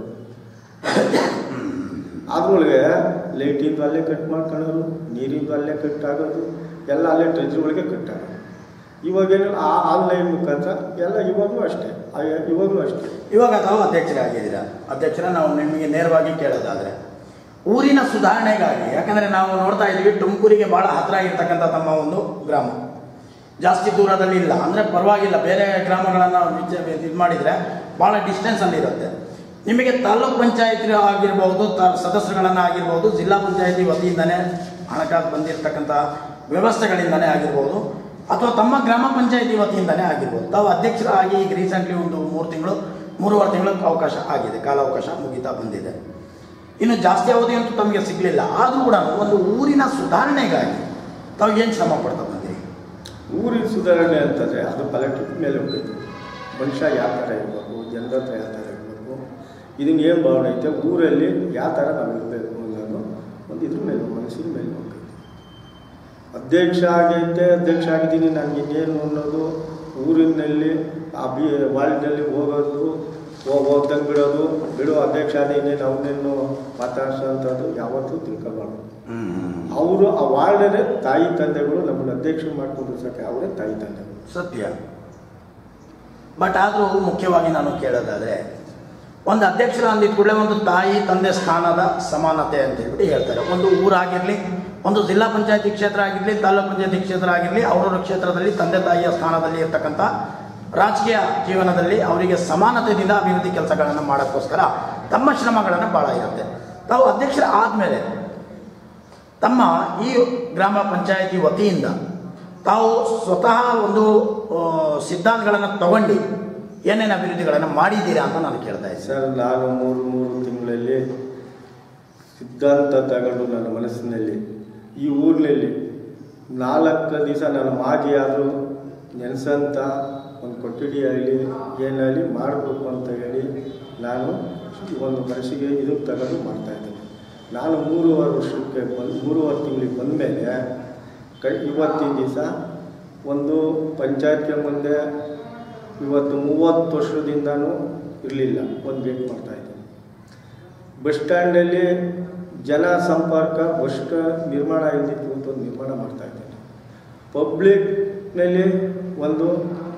Speaker 2: ಅದ್ರೊಳಗೆ ಲೈಟಿಂದು ಅಲ್ಲೇ ಕಟ್ ಮಾಡ್ಕೊಳ್ಳೋರು ನೀರಿಂದು ಅಲ್ಲೇ ಕಟ್ ಆಗೋದು ಎಲ್ಲ ಅಲ್ಲೇ ಟ್ರೆಜ್ ಒಳಗೆ ಕಟ್ ಆಗೋದು ಇವಾಗೇನು ಆ ಆನ್ಲೈನ್ ಮುಖಾಂತರ ಎಲ್ಲ ಇವಾಗಲೂ ಅಷ್ಟೇ ಆ- ಇವಾಗಲೂ ಅಷ್ಟೇ
Speaker 1: ಇವಾಗ ತಾವು ಅಧ್ಯಕ್ಷರಾಗಿದ್ದೀರಾ ಅಧ್ಯಕ್ಷರ ನಾವು ನಿಮಗೆ ನೇರವಾಗಿ ಕೇಳೋದಾದ್ರೆ ಊರಿನ ಸುಧಾರಣೆಗಾಗಿ ಯಾಕಂದರೆ ನಾವು ನೋಡ್ತಾ ಇದ್ದೀವಿ ತುಮಕೂರಿಗೆ ಭಾಳ ಹತ್ತಿರ ಆಗಿರ್ತಕ್ಕಂಥ ತಮ್ಮ ಒಂದು ಗ್ರಾಮ ಜಾಸ್ತಿ ದೂರದಲ್ಲಿ ಇಲ್ಲ ಅಂದರೆ ಪರವಾಗಿಲ್ಲ ಬೇರೆ ಗ್ರಾಮಗಳನ್ನು ಇದು ಮಾಡಿದರೆ ಭಾಳ ಡಿಸ್ಟೆನ್ಸಲ್ಲಿ ಇರುತ್ತೆ ನಿಮಗೆ ತಾಲೂಕ್ ಪಂಚಾಯತಿ ಆಗಿರ್ಬೋದು ತ ಸದಸ್ಯರುಗಳನ್ನು ಆಗಿರ್ಬೋದು ಜಿಲ್ಲಾ ಪಂಚಾಯತಿ ವತಿಯಿಂದನೇ ಹಣಕಾಸು ಬಂದಿರತಕ್ಕಂಥ ವ್ಯವಸ್ಥೆಗಳಿಂದನೇ ಆಗಿರ್ಬೋದು ಅಥವಾ ತಮ್ಮ ಗ್ರಾಮ ಪಂಚಾಯತಿ ವತಿಯಿಂದನೇ ಆಗಿರ್ಬೋದು ತಾವು ಅಧ್ಯಕ್ಷರಾಗಿ ಈಗ ರೀಸೆಂಟ್ಲಿ ಒಂದು ಮೂರು ತಿಂಗಳು ಮೂರುವರೆ ತಿಂಗಳು ಅವಕಾಶ ಆಗಿದೆ ಕಾಲಾವಕಾಶ ಮುಗಿತಾ ಬಂದಿದೆ ಇನ್ನು ಜಾಸ್ತಿ ಅವಧಿ ಅಂತೂ ತಮಗೆ ಸಿಗಲಿಲ್ಲ ಆದರೂ ಕೂಡ ಒಂದು ಊರಿನ ಸುಧಾರಣೆಗಾಗಿ ತಾವು ಏನು ಶ್ರಮ ಪಡ್ತಾ ಬಂದಿರಿ
Speaker 2: ಊರಿನ ಸುಧಾರಣೆ ಅಂತಂದರೆ ಅದು ಕಲೆಕ್ಟಿವ್ ಮೇಲೆ ಹೋಗ್ತೈತೆ ಮನುಷ್ಯ ಯಾವ ಥರ ಇರಬೇಕು ಜನರ ಹತ್ರ ಯಾವ ಥರ ಇರಬೇಕು ಇದನ್ನ ಏನು ಭಾವನೆ ಐತೆ ಊರಲ್ಲಿ ಯಾವ ಥರ ನಾವು ಇರಬೇಕು ಅನ್ನೋದು ಒಂದು ಇದ್ರ ಮೇಲೆ ಮನಸ್ಸಿನ ಮೇಲೆ ಹೋಗ್ತೈತೆ ಅಧ್ಯಕ್ಷ ಆಗೈತೆ ಅಧ್ಯಕ್ಷ ಆಗಿದ್ದೀನಿ ನನಗೆ ಇನ್ನೇನು ಅನ್ನೋದು ಊರಿನಲ್ಲಿ ಆ ಬಿ ವಾರ್ಡ್ನಲ್ಲಿ ಹೋಗೋದು ಹೋಗ್ ಹೋಗ್ದಂಗೆ ಬಿಡೋದು ಬಿಡು ಅಧ್ಯಕ್ಷ ಆದ ಇನ್ನೇನು ಅವನೇನು ಮಾತಾಡ್ಸೋಂಥದ್ದು ಯಾವತ್ತೂ ತಿಳ್ಕೊಬಾರ್ದು ಅವರು ಆ ವಾರ್ಡರೇ ತಾಯಿ ತಂದೆಗಳು ನಮ್ಮನ್ನು ಅಧ್ಯಕ್ಷ ಮಾಡ್ಕೊಂಡು ಸಕ್ಕೆ ಅವರೇ ತಾಯಿ ತಂದೆಗಳು
Speaker 1: ಸತ್ಯ ಬಟ್ ಆದರೂ ಮುಖ್ಯವಾಗಿ ನಾನು ಕೇಳೋದಾದರೆ ಒಂದು ಅಧ್ಯಕ್ಷರ ಅಂದಿದ ಕೂಡಲೇ ಒಂದು ತಾಯಿ ತಂದೆ ಸ್ಥಾನದ ಸಮಾನತೆ ಅಂತ ಹೇಳ್ಬಿಟ್ಟು ಹೇಳ್ತಾರೆ ಒಂದು ಊರಾಗಿರಲಿ ಒಂದು ಜಿಲ್ಲಾ ಪಂಚಾಯತಿ ಕ್ಷೇತ್ರ ಆಗಿರಲಿ ತಾಲೂಕು ಪಂಚಾಯತಿ ಕ್ಷೇತ್ರ ಆಗಿರಲಿ ಅವರವರ ಕ್ಷೇತ್ರದಲ್ಲಿ ತಂದೆ ತಾಯಿಯ ಸ್ಥಾನದಲ್ಲಿ ಇರ್ತಕ್ಕಂಥ ರಾಜಕೀಯ ಜೀವನದಲ್ಲಿ ಅವರಿಗೆ ಸಮಾನತೆಯಿಂದ ಅಭಿವೃದ್ಧಿ ಕೆಲಸಗಳನ್ನು ಮಾಡೋಕ್ಕೋಸ್ಕರ ತಮ್ಮ ಶ್ರಮಗಳನ್ನು ಭಾಳ ಇರುತ್ತೆ ತಾವು ಅಧ್ಯಕ್ಷರ ಆದಮೇಲೆ ತಮ್ಮ ಈ ಗ್ರಾಮ ಪಂಚಾಯತಿ ವತಿಯಿಂದ ತಾವು ಸ್ವತಃ ಒಂದು ಆ, ಸಿದ್ಧಾಂತಗಳನ್ನು ತಗೊಂಡು ಏನೇನು ಅಭಿವೃದ್ಧಿಗಳನ್ನು ಮಾಡಿದ್ದೀರಾ ಅಂತ ನಾನು ಕೇಳ್ತಾ ಇದ್ದೀನಿ
Speaker 2: ಸರ್ ನಾನು ಮೂರು ಮೂರು ತಿಂಗಳಲ್ಲಿ ಸಿದ್ಧಾಂತ ತಗೊಂಡು ನನ್ನ ಮನಸ್ಸಿನಲ್ಲಿ ಈ ಊರಿನಲ್ಲಿ ನಾಲ್ಕು ದಿವಸ ನಾನು ಮಾಗಿ ಆದರೂ ನೆನೆಸಂತ ಒಂದು ಕೊಠಡಿ ಆಗಲಿ ಏನಾಗಲಿ ಮಾಡಬೇಕು ಅಂತ ಹೇಳಿ ನಾನು ಒಂದು ಮನಸ್ಸಿಗೆ ಇದು ತಗೊಂಡು ಮಾಡ್ತಾಯಿದ್ದೀನಿ ನಾನು ಮೂರುವರೆ ವರ್ಷಕ್ಕೆ ಬಂದು ಮೂರುವರೆ ತಿಂಗಳಿಗೆ ಬಂದ ಮೇಲೆ ಕೈ ಇವತ್ತಿನ ದಿವಸ ಒಂದು ಪಂಚಾಯತ್ಗೆ ಮುಂದೆ ಇವತ್ತು ಮೂವತ್ತು ವರ್ಷದಿಂದನೂ ಇರಲಿಲ್ಲ ಒಂದು ಗೇಟ್ ಮಾಡ್ತಾಯಿದ್ದೀನಿ ಬಸ್ ಸ್ಟ್ಯಾಂಡಲ್ಲಿ ಜನ ಸಂಪರ್ಕ ಬಸ್ ನಿರ್ಮಾಣ ಇಲ್ದಿತ್ತು ಅಂತ ಒಂದು ನಿರ್ಮಾಣ ಮಾಡ್ತಾಯಿದ್ದೀನಿ ಪಬ್ಲಿಕ್ನಲ್ಲಿ ಒಂದು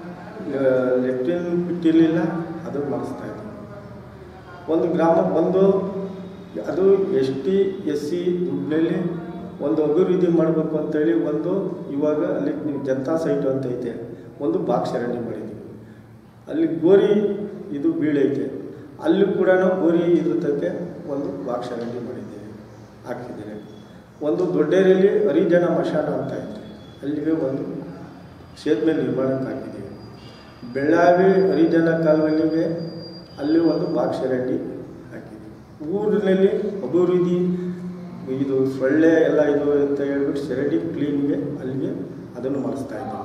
Speaker 2: ಲೆಫ್ಟಿನ್ ಬಿಟ್ಟಿರಲಿಲ್ಲ ಅದು ಮಾಡಿಸ್ತಾ ಇದ್ದೀನಿ ಒಂದು ಗ್ರಾಮ ಬಂದು ಅದು ಎಸ್ ಟಿ ಎಸ್ ಸಿ ದುಡ್ಡಿನಲ್ಲಿ ಒಂದು ಅಭಿವೃದ್ಧಿ ಮಾಡಬೇಕು ಅಂತೇಳಿ ಒಂದು ಇವಾಗ ಅಲ್ಲಿ ಜನತಾ ಸೈಟ್ ಅಂತ ಐತೆ ಒಂದು ಬಾಕ್ಸ್ ಚರಂಡಿ ಮಾಡಿದ್ದೀವಿ ಅಲ್ಲಿ ಗೋರಿ ಇದು ಬೀಳೈತೆ ಅಲ್ಲಿ ಕೂಡ ಗೋರಿ ಇರುತ್ತಕ್ಕೆ ಒಂದು ಬಾಕ್ಸ್ ಚರಂಡಿ ಮಾಡಿದ್ದೀವಿ ಹಾಕಿದ್ದೇನೆ ಒಂದು ದೊಡ್ಡೇರಿಯಲ್ಲಿ ಹರಿಜನ ಮಶಾನ ಅಂತ ಐತೆ ಅಲ್ಲಿಗೆ ಒಂದು ಸೇತುವೆ ನಿರ್ಮಾಣಕ್ಕೆ ಹಾಕಿದ್ದೀವಿ ಬೆಳ್ಳಾವಿ ಹರಿಜನ ಕಾಲುವೆಗೆ ಅಲ್ಲಿ ಒಂದು ಬಾಕ್ಸ್ ಚರಂಡಿ ಹಾಕಿದ್ದೀವಿ ಊರಿನಲ್ಲಿ ಅಭಿವೃದ್ಧಿ ಇದು ಸೊಳ್ಳೆ ಎಲ್ಲ ಇದು ಅಂತ ಹೇಳ್ಬಿಟ್ಟು ಚರಂಡಿ ಕ್ಲೀನ್ಗೆ ಅಲ್ಲಿಗೆ ಅದನ್ನು ಮಾಡಿಸ್ತಾ ಇದ್ದೀವಿ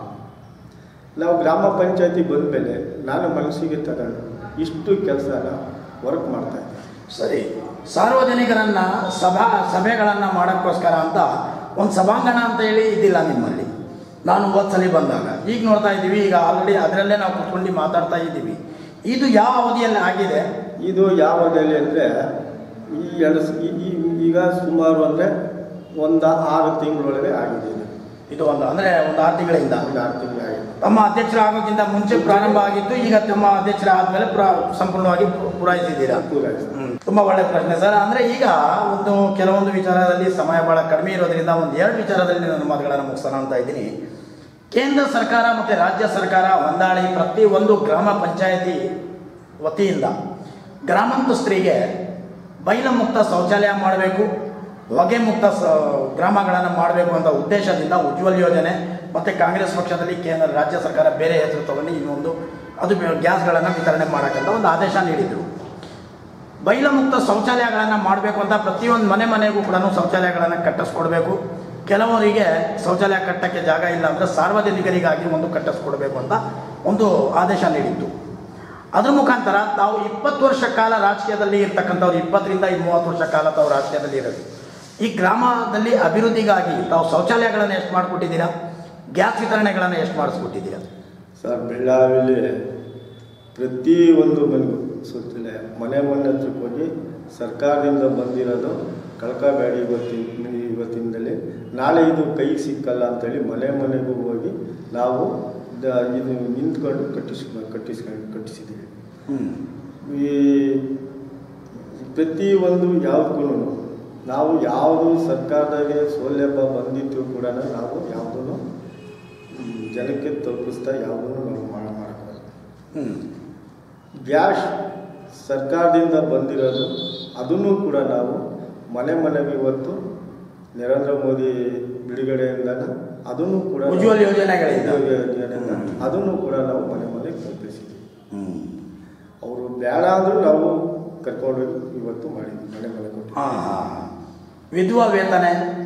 Speaker 2: ನಾವು ಗ್ರಾಮ ಪಂಚಾಯತಿ ಬಂದಮೇಲೆ ನಾನು ಮನಸ್ಸಿಗೆ ತಗೊಂಡು ಇಷ್ಟು ಕೆಲಸನ ವರ್ಕ್ ಮಾಡ್ತಾ ಇದ್ದೀನಿ
Speaker 1: ಸರಿ ಸಾರ್ವಜನಿಕರನ್ನ ಸಭಾ ಸಭೆಗಳನ್ನು ಮಾಡೋಕ್ಕೋಸ್ಕರ ಅಂತ ಒಂದು ಸಭಾಂಗಣ ಅಂತ ಹೇಳಿ ಇದ್ದಿಲ್ಲ ನಿಮ್ಮಲ್ಲಿ ನಾನು ಹೋದ್ಸಲಿ ಬಂದಾಗ ಈಗ ನೋಡ್ತಾ ಇದ್ದೀವಿ ಈಗ ಆಲ್ರೆಡಿ ಅದರಲ್ಲೇ ನಾವು ಕುತ್ಕೊಂಡು ಮಾತಾಡ್ತಾ ಇದ್ದೀವಿ ಇದು ಯಾವ ಅವಧಿಯಲ್ಲಿ ಆಗಿದೆ
Speaker 2: ಇದು ಯಾವ ನೆಲೆ ಅಂದರೆ ಈ ಎರಡು ಸ- ಈ- ಈ- ಈಗ ಸುಮಾರು ಅಂದರೆ ಒಂದು ಆರು ತಿಂಗಳೊಳಗೆ ಆಗಿದೆ ಇದು.
Speaker 1: ಇದು ಒಂದು ಅಂದರೆ ಒಂದು ಆರು ತಿಂಗಳಿಂದ
Speaker 2: ಒಂದು ಆರು ತಿಂಗಳು ಆಗಿದೆ
Speaker 1: ತಮ್ಮ ಅಧ್ಯಕ್ಷರಾಗೋಕ್ಕಿಂತ ಮುಂಚೆ ಪ್ರಾರಂಭ ಆಗಿತ್ತು ಈಗ ತಮ್ಮ ಅಧ್ಯಕ್ಷರಾದ್ಮೇಲೆ ಪ್ರ ಸಂಪೂರ್ಣವಾಗಿ ಪೂ- ಪೂರೈಸಿದ್ದೀರಾ
Speaker 2: ಪೂರೈಸಿದೆ.
Speaker 1: ಹ್ಮ್. ತುಂಬಾ ಒಳ್ಳೆ ಪ್ರಶ್ನೆ ಸರ್ ಅಂದ್ರೆ ಈಗ ಒಂದು ಕೆಲವೊಂದು ವಿಚಾರದಲ್ಲಿ ಸಮಯ ಬಹಳ ಕಡಿಮೆ ಇರೋದ್ರಿಂದ ಒಂದು ಎರಡು ವಿಚಾರದಲ್ಲಿ ನನ್ನ ಮಾತುಗಳನ್ನು ಮುಗಿಸೋಣ ಅಂತ ಇದ್ದೀನಿ ಕೇಂದ್ರ ಸರ್ಕಾರ ಮತ್ತು ರಾಜ್ಯ ಸರ್ಕಾರ ಹೊಂದಾಳಿ ಪ್ರತಿ ಒಂದು ಗ್ರಾಮ ಪಂಚಾಯತಿ ವತಿಯಿಂದ ಗ್ರಾಮಾಂತಸ್ಥರಿಗೆ ಬೈಲ ಮುಕ್ತ ಶೌಚಾಲಯ ಮಾಡಬೇಕು ಹೊಗೆ ಮುಕ್ತ ಸ ಗ್ರಾಮಗಳನ್ನು ಮಾಡಬೇಕು ಅಂತ ಉದ್ದೇಶದಿಂದ ಉಜ್ವಲ್ ಯೋಜನೆ ಮತ್ತು ಕಾಂಗ್ರೆಸ್ ಪಕ್ಷದಲ್ಲಿ ಕೇಂದ್ರ ರಾಜ್ಯ ಸರ್ಕಾರ ಬೇರೆ ಹೆಸರು ತಗೊಂಡು ಇನ್ನೊಂದು ಅದು ಗ್ಯಾಸ್ಗಳನ್ನು ವಿತರಣೆ ಮಾಡೋಕ್ಕಂತ ಒಂದು ಆದೇಶ ನೀಡಿದರು ಬೈಲ ಮುಕ್ತ ಶೌಚಾಲಯಗಳನ್ನು ಮಾಡಬೇಕು ಅಂತ ಪ್ರತಿಯೊಂದು ಮನೆ ಮನೆಗೂ ಕೂಡ ಶೌಚಾಲಯಗಳನ್ನು ಕಟ್ಟಿಸ್ಕೊಡ್ಬೇಕು ಕೆಲವರಿಗೆ ಶೌಚಾಲಯ ಕಟ್ಟಕ್ಕೆ ಜಾಗ ಇಲ್ಲ ಅಂದರೆ ಸಾರ್ವಜನಿಕರಿಗಾಗಿ ಒಂದು ಕಟ್ಟಿಸ್ಕೊಡ್ಬೇಕು ಅಂತ ಒಂದು ಆದೇಶ ನೀಡಿತ್ತು ಅದ್ರ ಮುಖಾಂತರ ತಾವು ಇಪ್ಪತ್ತು ವರ್ಷ ಕಾಲ ರಾಜಕೀಯದಲ್ಲಿ ಇರ್ತಕ್ಕಂಥವ್ರು ಇಪ್ಪತ್ತರಿಂದ ಮೂವತ್ತು ವರ್ಷ ಕಾಲ ತಾವು ರಾಜಕೀಯದಲ್ಲಿ ಇರೋದು ಈ ಗ್ರಾಮದಲ್ಲಿ ಅಭಿವೃದ್ಧಿಗಾಗಿ ತಾವು ಶೌಚಾಲಯಗಳನ್ನು ಎಷ್ಟು ಮಾಡಿಕೊಟ್ಟಿದ್ದೀರಾ ಗ್ಯಾಸ್ ವಿತರಣೆಗಳನ್ನು ಎಷ್ಟು ಮಾಡಿಸ್ಕೊಟ್ಟಿದ್ದೀರಾ
Speaker 2: ಸರ್ ಬೆಳ್ಳಾವಿಲಿ ಪ್ರತಿ ಒಂದು ಮನೆಗೂ ಶೌಚಾಲಯ ಮನೆ ಮನೆ ಹತ್ರಕ್ಕೆ ಹೋಗಿ ಸರ್ಕಾರದಿಂದ ಬಂದಿರೋದು ಕಳ್ಕಬೇಡಿ ಇವತ್ತಿನ ಇವತ್ತಿನದಲ್ಲಿ ನಾಳೆ ಇದು ಕೈ ಸಿಕ್ಕಲ್ಲ ಅಂತೇಳಿ ಮನೆ ಮನೆಗೂ ಹೋಗಿ ನಾವು ದ- ಇದು ನಿಂತ್ಕೊಂಡು ಕಟ್ಟಿಸ್ ಕಟ್ಟಿಸ್ಕೊಂಡು ಕಟ್ಟಿಸಿದ್ದೀವಿ ಈ ಪ್ರತಿ ಒಂದು ಯಾವುದಕ್ಕೂ ನಾವು ಯಾವುದು ಸರ್ಕಾರದಾಗೆ ಸೌಲಭ್ಯ ಬಂದಿದ್ದು ಕೂಡ ನಾವು ಯಾವುದೂ ಜನಕ್ಕೆ ತಲುಪಿಸ್ತಾ ಯಾವುದನ್ನು ನಾವು ಮಾಡ ಮಾಡಬಾರ್ದು
Speaker 1: ಹ್ಞೂ
Speaker 2: ಗ್ಯಾಸ್ ಸರ್ಕಾರದಿಂದ ಬಂದಿರೋದು ಅದನ್ನು ಕೂಡ ನಾವು ಮನೆ ಮನೆಗೆ ಇವತ್ತು ನರೇಂದ್ರ ಮೋದಿ ಬಿಡುಗಡೆಯಿಂದ ಅದನ್ನು ಕೂಡ ನಾವು-
Speaker 1: ಉಜ್ವಲ್ ಯೋಜನೆಗಳಿಂದ.
Speaker 2: ಉಜ್ವಲ್ ಯೋಜನೆಯಿಂದ ಅದನ್ನು ಕೂಡ ನಾವು ಮನೆ ಮನೆಗೆ ತಲುಪಿಸಿದ್ದೀವಿ
Speaker 1: ಹ್ಞೂ
Speaker 2: ಅವರು ಬೇಡ ಅಂದರೂ ನಾವು ಕರ್ಕೊಂಡು ಇವತ್ತು ಮಾಡಿದ್ವಿ ಮನೆ ಮನೆ ಕೊಟ್ಟು
Speaker 1: ಹಾಂ ಹಾಂ ಹಾಂ ವಿಧವಾ ವೇತನ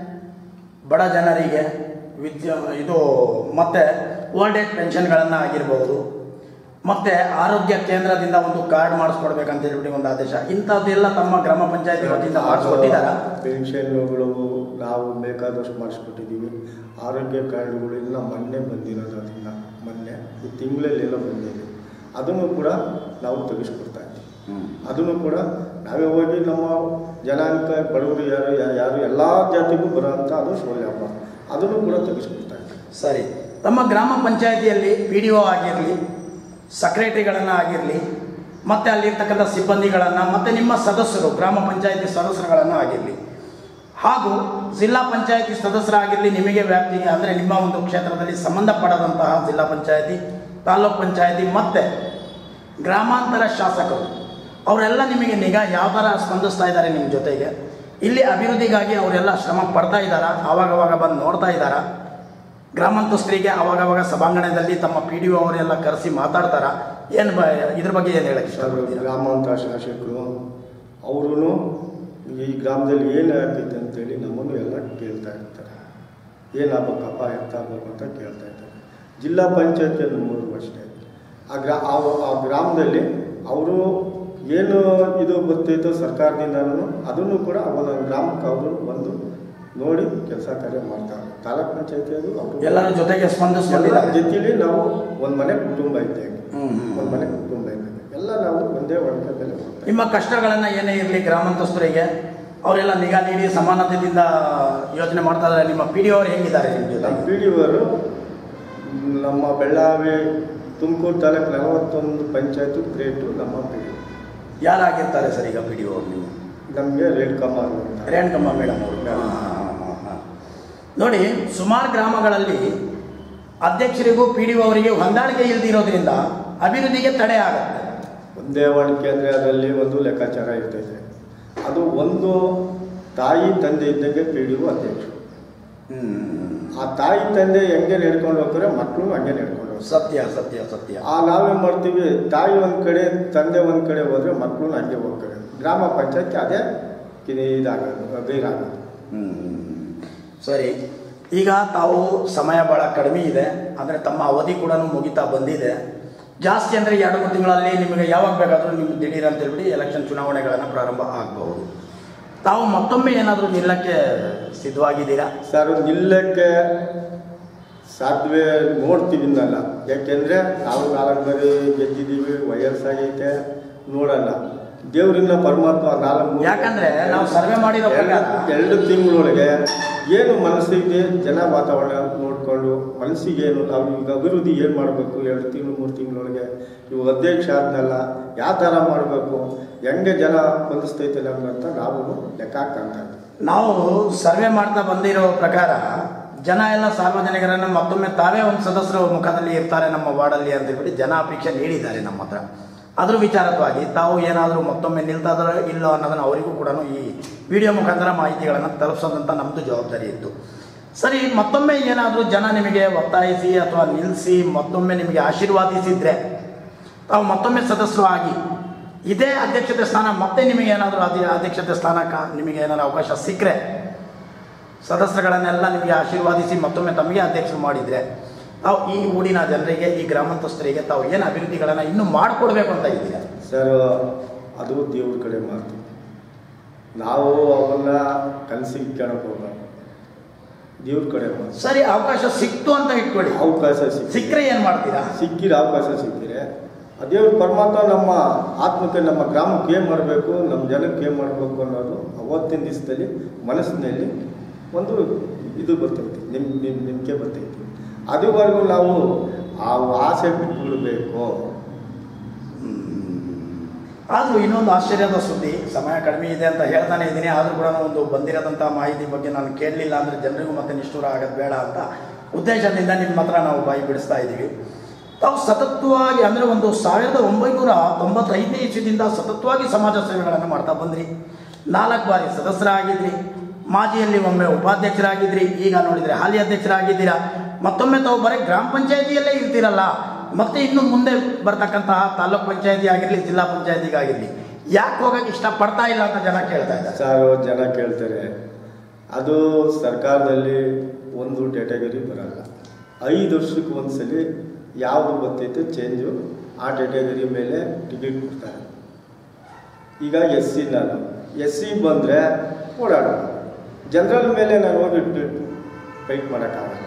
Speaker 1: ಬಡ ಜನರಿಗೆ ವಿದ್ಯಾ ಇದು ಮತ್ತು ಓಲ್ಡ್ ಏಜ್ ಪೆನ್ಷನ್ಗಳನ್ನು ಆಗಿರ್ಬೋದು ಮತ್ತು ಆರೋಗ್ಯ ಕೇಂದ್ರದಿಂದ ಒಂದು ಕಾರ್ಡ್ ಮಾಡಿಸ್ಕೊಡ್ಬೇಕಂತ ಹೇಳ್ಬಿಟ್ಟು ಒಂದು ಆದೇಶ ಇಂಥದ್ದೆಲ್ಲ ತಮ್ಮ ಗ್ರಾಮ ಪಂಚಾಯತಿ ವತಿಯಿಂದ ಮಾಡಿಸ್ಕೊಟ್ಟಿದ್ದಾರಾ
Speaker 2: ಪೆನ್ಷನ್ಗಳು ನಾವು ಬೇಕಾದಷ್ಟು ಮಾಡಿಸ್ಕೊಟ್ಟಿದ್ದೀವಿ ಆರೋಗ್ಯ ಕಾರ್ಡ್ಗಳು ಎಲ್ಲ ಮೊನ್ನೆ ಬಂದಿರೋದು ಅದನ್ನ ಮೊನ್ನೆ ಈ ತಿಂಗಳಲ್ಲೆಲ್ಲ ಬಂದಿದೆ ಅದನ್ನು ಕೂಡ ನಾವು ತೆಗೆಸ್ಕೊಡ್ತಾ ಇದ್ದೀವಿ ಅದನ್ನು ಕೂಡ ನಾವೇ ಹೋಗಿ ನಮ್ಮ ಜನಾಂಗ ಬಡವರು ಯಾರು ಯಾ- ಯಾರು ಎಲ್ಲ ಜಾತಿಗೂ ಬರೋಂಥ ಅದು ಸೌಲಭ್ಯ ಅದನ್ನು ಕೂಡ ತೆಗೆಸ್ಕೊಡ್ತಾ ಇದ್ದೀವಿ
Speaker 1: ಸರಿ ತಮ್ಮ ಗ್ರಾಮ ಪಂಚಾಯತಿಯಲ್ಲಿ ಪಿ ಡಿ ಒ ಆಗಿರಲಿ ಸೆಕ್ರೆಟರಿಗಳನ್ನು ಆಗಿರಲಿ ಮತ್ತು ಅಲ್ಲಿರ್ತಕ್ಕಂಥ ಸಿಬ್ಬಂದಿಗಳನ್ನು ಮತ್ತು ನಿಮ್ಮ ಸದಸ್ಯರು ಗ್ರಾಮ ಪಂಚಾಯತಿ ಸದಸ್ಯರುಗಳನ್ನು ಆಗಿರಲಿ ಹಾಗೂ ಜಿಲ್ಲಾ ಪಂಚಾಯತಿ ಸದಸ್ಯರಾಗಿರಲಿ ನಿಮಗೆ ವ್ಯಾಪ್ತಿಗೆ ಅಂದರೆ ನಿಮ್ಮ ಒಂದು ಕ್ಷೇತ್ರದಲ್ಲಿ ಸಂಬಂಧಪಡದಂತಹ ಜಿಲ್ಲಾ ಪಂಚಾಯತಿ ತಾಲೂಕ್ ಪಂಚಾಯತಿ ಮತ್ತು ಗ್ರಾಮಾಂತರ ಶಾಸಕರು ಅವರೆಲ್ಲ ನಿಮಗೆ ನಿಗಾ ಯಾವ ಥರ ಸ್ಪಂದಿಸ್ತಾ ಇದ್ದಾರೆ ನಿಮ್ಮ ಜೊತೆಗೆ ಇಲ್ಲಿ ಅಭಿವೃದ್ಧಿಗಾಗಿ ಅವರೆಲ್ಲ ಶ್ರಮ ಪಡ್ತಾ ಇದ್ದಾರಾ ಆವಾಗವಾಗ ಬಂದು ನೋಡ್ತಾ ಇದ್ದಾರಾ ಗ್ರಾಮಾಂತಸ್ಥರಿಗೆ ಅವಾಗವಾಗ ಸಭಾಂಗಣದಲ್ಲಿ ತಮ್ಮ ಪಿ ಡಿ ಒ ಅವರೆಲ್ಲ ಕರೆಸಿ ಮಾತಾಡ್ತಾರಾ ಏನು ಬ ಇದ್ರ ಬಗ್ಗೆ ಏನು ಹೇಳಕ್ಕೆ
Speaker 2: ಸರ್
Speaker 1: ಇಷ್ಟಪಡ್ತೀರಾ
Speaker 2: ಗ್ರಾಮಾಂತರ ಶಾಸಕರು ಅವರು ಈ ಗ್ರಾಮದಲ್ಲಿ ಏನು ಆಗ್ತೈತೆ ಅಂತೇಳಿ ನಮ್ಮನ್ನು ಎಲ್ಲ ಕೇಳ್ತಾ ಇರ್ತಾರೆ ಏನಾಗಬೇಕಪ್ಪ ಎತ್ತಾಗಬೇಕು ಅಂತ ಕೇಳ್ತಾ ಇರ್ತಾರೆ ಜಿಲ್ಲಾ ಪಂಚಾಯತಿಯಲ್ಲಿ ಮೂರು ಅಷ್ಟೇ ಆ ಗ್ರಾ ಆ- ಆ ಗ್ರಾಮದಲ್ಲಿ ಅವರು ಏನು ಇದು ಗೊತ್ತೈತೋ ಸರ್ಕಾರದಿಂದನೂ ಅದನ್ನು ಕೂಡ ಅವನ ಗ್ರಾಮಕ್ಕೆ ಅವರು ಬಂದು ನೋಡಿ ಕೆಲಸ ಕಾರ್ಯ ಮಾಡ್ತಾರೆ ತಾಲೂಕ್ ಪಂಚಾಯತಿ ಅದು ಅವರು
Speaker 1: ಎಲ್ಲರ ಜೊತೆಗೆ
Speaker 2: ಎಲ್ಲ
Speaker 1: ಸ್ಪಂದಿಸ್ಕೊಂಡಿದ್ದಾರೆ
Speaker 2: ಜೊತೆಲಿ ನಾವು ಒಂದು ಮನೆ ಕುಟುಂಬ ಇದ್ದೇವೆ
Speaker 1: ಹ್ಮ್, ಹ್ಮ್.
Speaker 2: ಒಂದು ಮನೆ ಕುಟುಂಬ ಇದ್ದೇವೆ ಎಲ್ಲ ನಾವು ಒಂದೇ ಒಡಕದಲ್ಲಿ ಮಾಡ್ತೇವೆ
Speaker 1: ನಿಮ್ಮ ಕಷ್ಟಗಳನ್ನು ಏನೇ ಇರಲಿ ಗ್ರಾಮಾಂತಸ್ಥರಿಗೆ ಅವರೆಲ್ಲ ನಿಗಾ ನೀಡಿ ಸಮಾನತೆಯಿಂದ ಯೋಚನೆ ಮಾಡ್ತಾ ಇದ್ದಾರೆ ನಿಮ್ಮ ಪಿ ಡಿ ಅವರು ಹೆಂಗಿದ್ದಾರೆ ನಿಮ್ಮ
Speaker 2: ನಮ್ಮ
Speaker 1: ಜೊತೆ
Speaker 2: ಪಿ ಡಿ ಒರು ನಮ್ಮ ಬೆಳ್ಳಾವಿ ತುಮಕೂರು ತಾಲೂಕು ನಲವತ್ತೊಂದು ಪಂಚಾಯತು ಗ್ರೇಟು ನಮ್ಮ ಪಿ ಡಿ
Speaker 1: ಯಾರಾಗಿರ್ತಾರೆ ಸರ್ ಈಗ ಪಿ ಡಿ ಅವರು ನೀವು
Speaker 2: ನಮಗೆ ರೇಣುಕಮ್ಮ ಅಂತ
Speaker 1: ರೇಣುಕಮ್ಮ ಮೇಡಮ್ ಅವರು ನೋಡಿ ಸುಮಾರು ಗ್ರಾಮಗಳಲ್ಲಿ ಅಧ್ಯಕ್ಷರಿಗೂ ಪಿ ಡಿ ಅವರಿಗೆ ಹೊಂದಾಣಿಕೆ ಇಲ್ದಿರೋದ್ರಿಂದ ಅಭಿವೃದ್ಧಿಗೆ ತಡೆ ಆಗುತ್ತೆ
Speaker 2: ಒಂದೇ ಹೊಂದಾಣಿಕೆ ಅಂದರೆ ಅದರಲ್ಲಿ ಒಂದು ಲೆಕ್ಕಾಚಾರ ಇರ್ತೈತೆ ಅದು ಒಂದು ತಾಯಿ ತಂದೆ ಇದ್ದಂಗೆ ಪಿ ಡಿ ಒ ಅಧ್ಯಕ್ಷರು ಆ ತಾಯಿ ತಂದೆ ಹೆಂಗೆ ನಡ್ಕೊಂಡು ಹೋಗ್ತಾರೆ ಮಕ್ಕಳು ಹಂಗೆ ನಡ್ಕೊಂಡು ಹೋಗ್ತಾರೆ
Speaker 1: ಸತ್ಯ ಸತ್ಯ ಸತ್ಯ
Speaker 2: ಆ ನಾವೇನು ಮಾಡ್ತೀವಿ ತಾಯಿ ಒಂದು ಕಡೆ ತಂದೆ ಒಂದು ಕಡೆ ಹೋದರೆ ಮಕ್ಕಳು ಹಂಗೆ ಹೋಗ್ತಾರೆ ಗ್ರಾಮ ಪಂಚಾಯತ್ ಅದೇ ಇದು ಇದಾಗೋದು ಗೈರಾಗೋದು
Speaker 1: ಸರಿ ಈಗ ತಾವು ಸಮಯ ಭಾಳ ಕಡಿಮೆ ಇದೆ ಅಂದರೆ ತಮ್ಮ ಅವಧಿ ಕೂಡ ಮುಗಿತಾ ಬಂದಿದೆ ಜಾಸ್ತಿ ಅಂದರೆ ಎರಡು ಮೂರು ತಿಂಗಳಲ್ಲಿ ನಿಮಗೆ ಯಾವಾಗ ಬೇಕಾದರೂ ನಿಮ್ಗೆ ದಿಢೀರ್ ಅಂತ ಹೇಳ್ಬಿಟ್ಟು ಎಲೆಕ್ಷನ್ ಚುನಾವಣೆಗಳನ್ನು ಪ್ರಾರಂಭ ಆಗಬಹುದು ತಾವು ಮತ್ತೊಮ್ಮೆ ಏನಾದರೂ ನಿಲ್ಲಕ್ಕೆ ಸಿದ್ಧವಾಗಿದ್ದೀರಾ
Speaker 2: ಸರ್ ನಿಲ್ಲಕ್ಕೆ ಸಾಧ್ಯವೇ ನೋಡ್ತೀವಿ ಇನ್ನಲ್ಲ ಯಾಕೆಂದರೆ ನಾವು ನಾಲ್ಕು ಬಾರಿ ಗೆದ್ದಿದ್ದೀವಿ ವಯಸ್ಸಾಗೈತೆ ನೋಡಲ್ಲ ದೇವರಿನ್ನ ಪರಮಾತ್ಮ ನಾಲ್ಕು
Speaker 1: ಯಾಕಂದ್ರೆ ನಾವು ಸರ್ವೆ ಮಾಡಿರೋ ಪ್ರಕಾರ
Speaker 2: ಎರಡು ತಿಂಗಳೊಳಗೆ ಏನು ಮನಸ್ಸಿಗೆ ಜನ ವಾತಾವರಣ ನೋಡಿಕೊಂಡು ಮನಸ್ಸಿಗೆ ಏನು ನಾವು ಈಗ ಅಭಿವೃದ್ಧಿ ಏನು ಮಾಡಬೇಕು ಎರಡು ತಿಂಗಳು ಮೂರು ತಿಂಗಳೊಳಗೆ ಇವು ಅಧ್ಯಕ್ಷ ಆದ್ನಲ್ಲ ಯಾವ ಥರ ಮಾಡಬೇಕು ಹೆಂಗೆ ಜನ ಸ್ಪಂದಿಸ್ತೈತೆ ನಮ್ಗೆ ಅಂತ ನಾವು ಲೆಕ್ಕ ಹಾಕ್ತಾ
Speaker 1: ನಾವು ಸರ್ವೆ ಮಾಡ್ತಾ ಬಂದಿರೋ ಪ್ರಕಾರ ಜನ ಎಲ್ಲ ಸಾರ್ವಜನಿಕರನ್ನು ಮತ್ತೊಮ್ಮೆ ತಾವೇ ಒಂದು ಸದಸ್ಯರ ಮುಖದಲ್ಲಿ ಇರ್ತಾರೆ ನಮ್ಮ ವಾರ್ಡಲ್ಲಿ ಅಂತ ಹೇಳ್ಬಿಟ್ಟು ಜನ ಅಪೇಕ್ಷೆ ನೀಡಿದ್ದಾರೆ ನಮ್ಮ ಹತ್ರ ಅದ್ರ ವಿಚಾರವಾಗಿ ತಾವು ಏನಾದರೂ ಮತ್ತೊಮ್ಮೆ ನಿಲ್ತಾರೋ ಇಲ್ಲೋ ಅನ್ನೋದನ್ನು ಅವರಿಗೂ ಕೂಡ ಈ ವಿಡಿಯೋ ಮುಖಾಂತರ ಮಾಹಿತಿಗಳನ್ನು ತಲುಪಿಸೋದಂತ ನಮ್ಮದು ಜವಾಬ್ದಾರಿ ಇತ್ತು ಸರಿ ಮತ್ತೊಮ್ಮೆ ಏನಾದರೂ ಜನ ನಿಮಗೆ ಒತ್ತಾಯಿಸಿ ಅಥವಾ ನಿಲ್ಲಿಸಿ ಮತ್ತೊಮ್ಮೆ ನಿಮಗೆ ಆಶೀರ್ವಾದಿಸಿದ್ರೆ ತಾವು ಮತ್ತೊಮ್ಮೆ ಸದಸ್ಯರು ಆಗಿ ಇದೇ ಅಧ್ಯಕ್ಷತೆ ಸ್ಥಾನ ಮತ್ತೆ ನಿಮಗೆ ಏನಾದರೂ ಅದೇ ಅಧ್ಯಕ್ಷತೆ ಸ್ಥಾನಕ್ಕೆ ನಿಮಗೆ ಏನಾದರೂ ಅವಕಾಶ ಸಿಕ್ಕರೆ ಸದಸ್ಯರುಗಳನ್ನೆಲ್ಲ ನಿಮಗೆ ಆಶೀರ್ವಾದಿಸಿ ಮತ್ತೊಮ್ಮೆ ತಮಗೆ ಅಧ್ಯಕ್ಷರು ಮಾಡಿದರೆ ತಾವು ಈ ಊರಿನ ಜನರಿಗೆ ಈ ಗ್ರಾಮಾಂತಸ್ಥರಿಗೆ ತಾವು ಏನು ಅಭಿವೃದ್ಧಿಗಳನ್ನು ಇನ್ನೂ ಮಾಡಿಕೊಡ್ಬೇಕು ಅಂತ ಇದ್ದೀರಾ
Speaker 2: ಸರ್ ಅದು ದೇವ್ರ ಕಡೆ ಮಾತು ನಾವು ಅವನ್ನ ಕನಸಿಗೆ ಕೇಳಕ್ಕೆ ಹೋಗಲ್ಲ ದೇವ್ರ ಕಡೆ ಮಾತು
Speaker 1: ಸರಿ ಅವಕಾಶ ಸಿಕ್ತು ಅಂತ ಇಟ್ಕೊಳ್ಳಿ
Speaker 2: ಅವಕಾಶ ಸಿಕ್ಕಿ
Speaker 1: ಸಿಕ್ಕರೆ ಏನು ಮಾಡ್ತೀರಾ
Speaker 2: ಸಿಕ್ಕಿರ ಅವಕಾಶ ಸಿಕ್ಕಿರೆ ಆ ದೇವ್ರ ಪರಮಾತ್ಮ ನಮ್ಮ ಆತ್ಮಕ್ಕೆ ನಮ್ಮ ಗ್ರಾಮಕ್ಕೆ ಏನು ಮಾಡಬೇಕು ನಮ್ಮ ಜನಕ್ಕೆ ಏನು ಮಾಡಬೇಕು ಅನ್ನೋದು ಅವತ್ತಿನ ದಿವಸದಲ್ಲಿ ಮನಸ್ಸಿನಲ್ಲಿ ಒಂದು ಇದು ಬರ್ತೈತಿ ನಿಮ್ ನಿಮ್ ನಂಬಿಕೆ ಬರ್ತೈತಿ ಅದುವರೆಗೂ ನಾವು ಆ ಆಸೆ ಬಿಟ್ಬಿಡ್ಬೇಕು
Speaker 1: ಆದರೂ ಇನ್ನೊಂದು ಆಶ್ಚರ್ಯದ ಸುದ್ದಿ ಸಮಯ ಕಡಿಮೆ ಇದೆ ಅಂತ ಹೇಳ್ತಾನೆ ಇದ್ದೀನಿ ಆದರೂ ಕೂಡ ಒಂದು ಬಂದಿರೋದಂಥ ಮಾಹಿತಿ ಬಗ್ಗೆ ನಾನು ಕೇಳಲಿಲ್ಲ ಅಂದರೆ ಜನರಿಗೂ ಮತ್ತೆ ನಿಷ್ಠೂರ ಆಗೋದು ಬೇಡ ಅಂತ ಉದ್ದೇಶದಿಂದ ನಿಮ್ಮ ಹತ್ರ ನಾವು ಬಾಯಿ ಬಿಡಿಸ್ತಾ ಇದ್ದೀವಿ ತಾವು ಸತತವಾಗಿ ಅಂದರೆ ಒಂದು ಸಾವಿರದ ಒಂಬೈನೂರ ತೊಂಬತ್ತೈದನೇ ಇಸ್ವಿದಿಂದ ಸತತವಾಗಿ ಸಮಾಜ ಸೇವೆಗಳನ್ನು ಮಾಡ್ತಾ ಬಂದ್ರಿ ನಾಲ್ಕು ಬಾರಿ ಸದಸ್ಯರಾಗಿದ್ರಿ ಮಾಜಿಯಲ್ಲಿ ಒಮ್ಮೆ ಉಪಾಧ್ಯಕ್ಷರಾಗಿದ್ರಿ ಈಗ ನೋಡಿದರೆ ಹಾಲಿ ಅಧ್ಯಕ್ಷರಾಗಿದ್ದೀರಾ ಮತ್ತೊಮ್ಮೆ ತಾವು ಬರೀ ಗ್ರಾಮ ಪಂಚಾಯತಿಯಲ್ಲೇ ಇರ್ತೀರಲ್ಲ ಮತ್ತೆ ಇನ್ನು ಮುಂದೆ ಬರ್ತಕ್ಕಂತಹ ತಾಲೂಕ್ ಪಂಚಾಯತಿ ಆಗಿರಲಿ ಜಿಲ್ಲಾ ಪಂಚಾಯತಿಗಾಗಿರಲಿ ಯಾಕೆ ಹೋಗಕ್ಕೆ ಇಷ್ಟಪಡ್ತಾ ಇಲ್ಲ ಅಂತ ಜನ ಕೇಳ್ತಾ ಇದ್ದಾರೆ
Speaker 2: ಸಾವಿರ ಜನ ಕೇಳ್ತಾರೆ ಅದು ಸರ್ಕಾರದಲ್ಲಿ ಒಂದು ಕ್ಯಾಟಗರಿ ಬರಲ್ಲ ಐದು ವರ್ಷಕ್ಕೆ ಒಂದ್ಸಲಿ ಯಾವುದು ಬರ್ತೈತೆ ಚೇಂಜು ಆ ಕ್ಯಾಟಗರಿ ಮೇಲೆ ಟಿಕೆಟ್ ಕೊಡ್ತಾರೆ ಈಗ ಎಸ್ ಸಿ ನಾನು ಎಸ್ ಸಿ ಬಂದರೆ ಓಡಾಡೋದು ಜನರಲ್ ಮೇಲೆ ನಾನು ಹೋಗಿ ಫೈಟ್ ಮಾಡೋಕ್ಕಾಗಲ್ಲ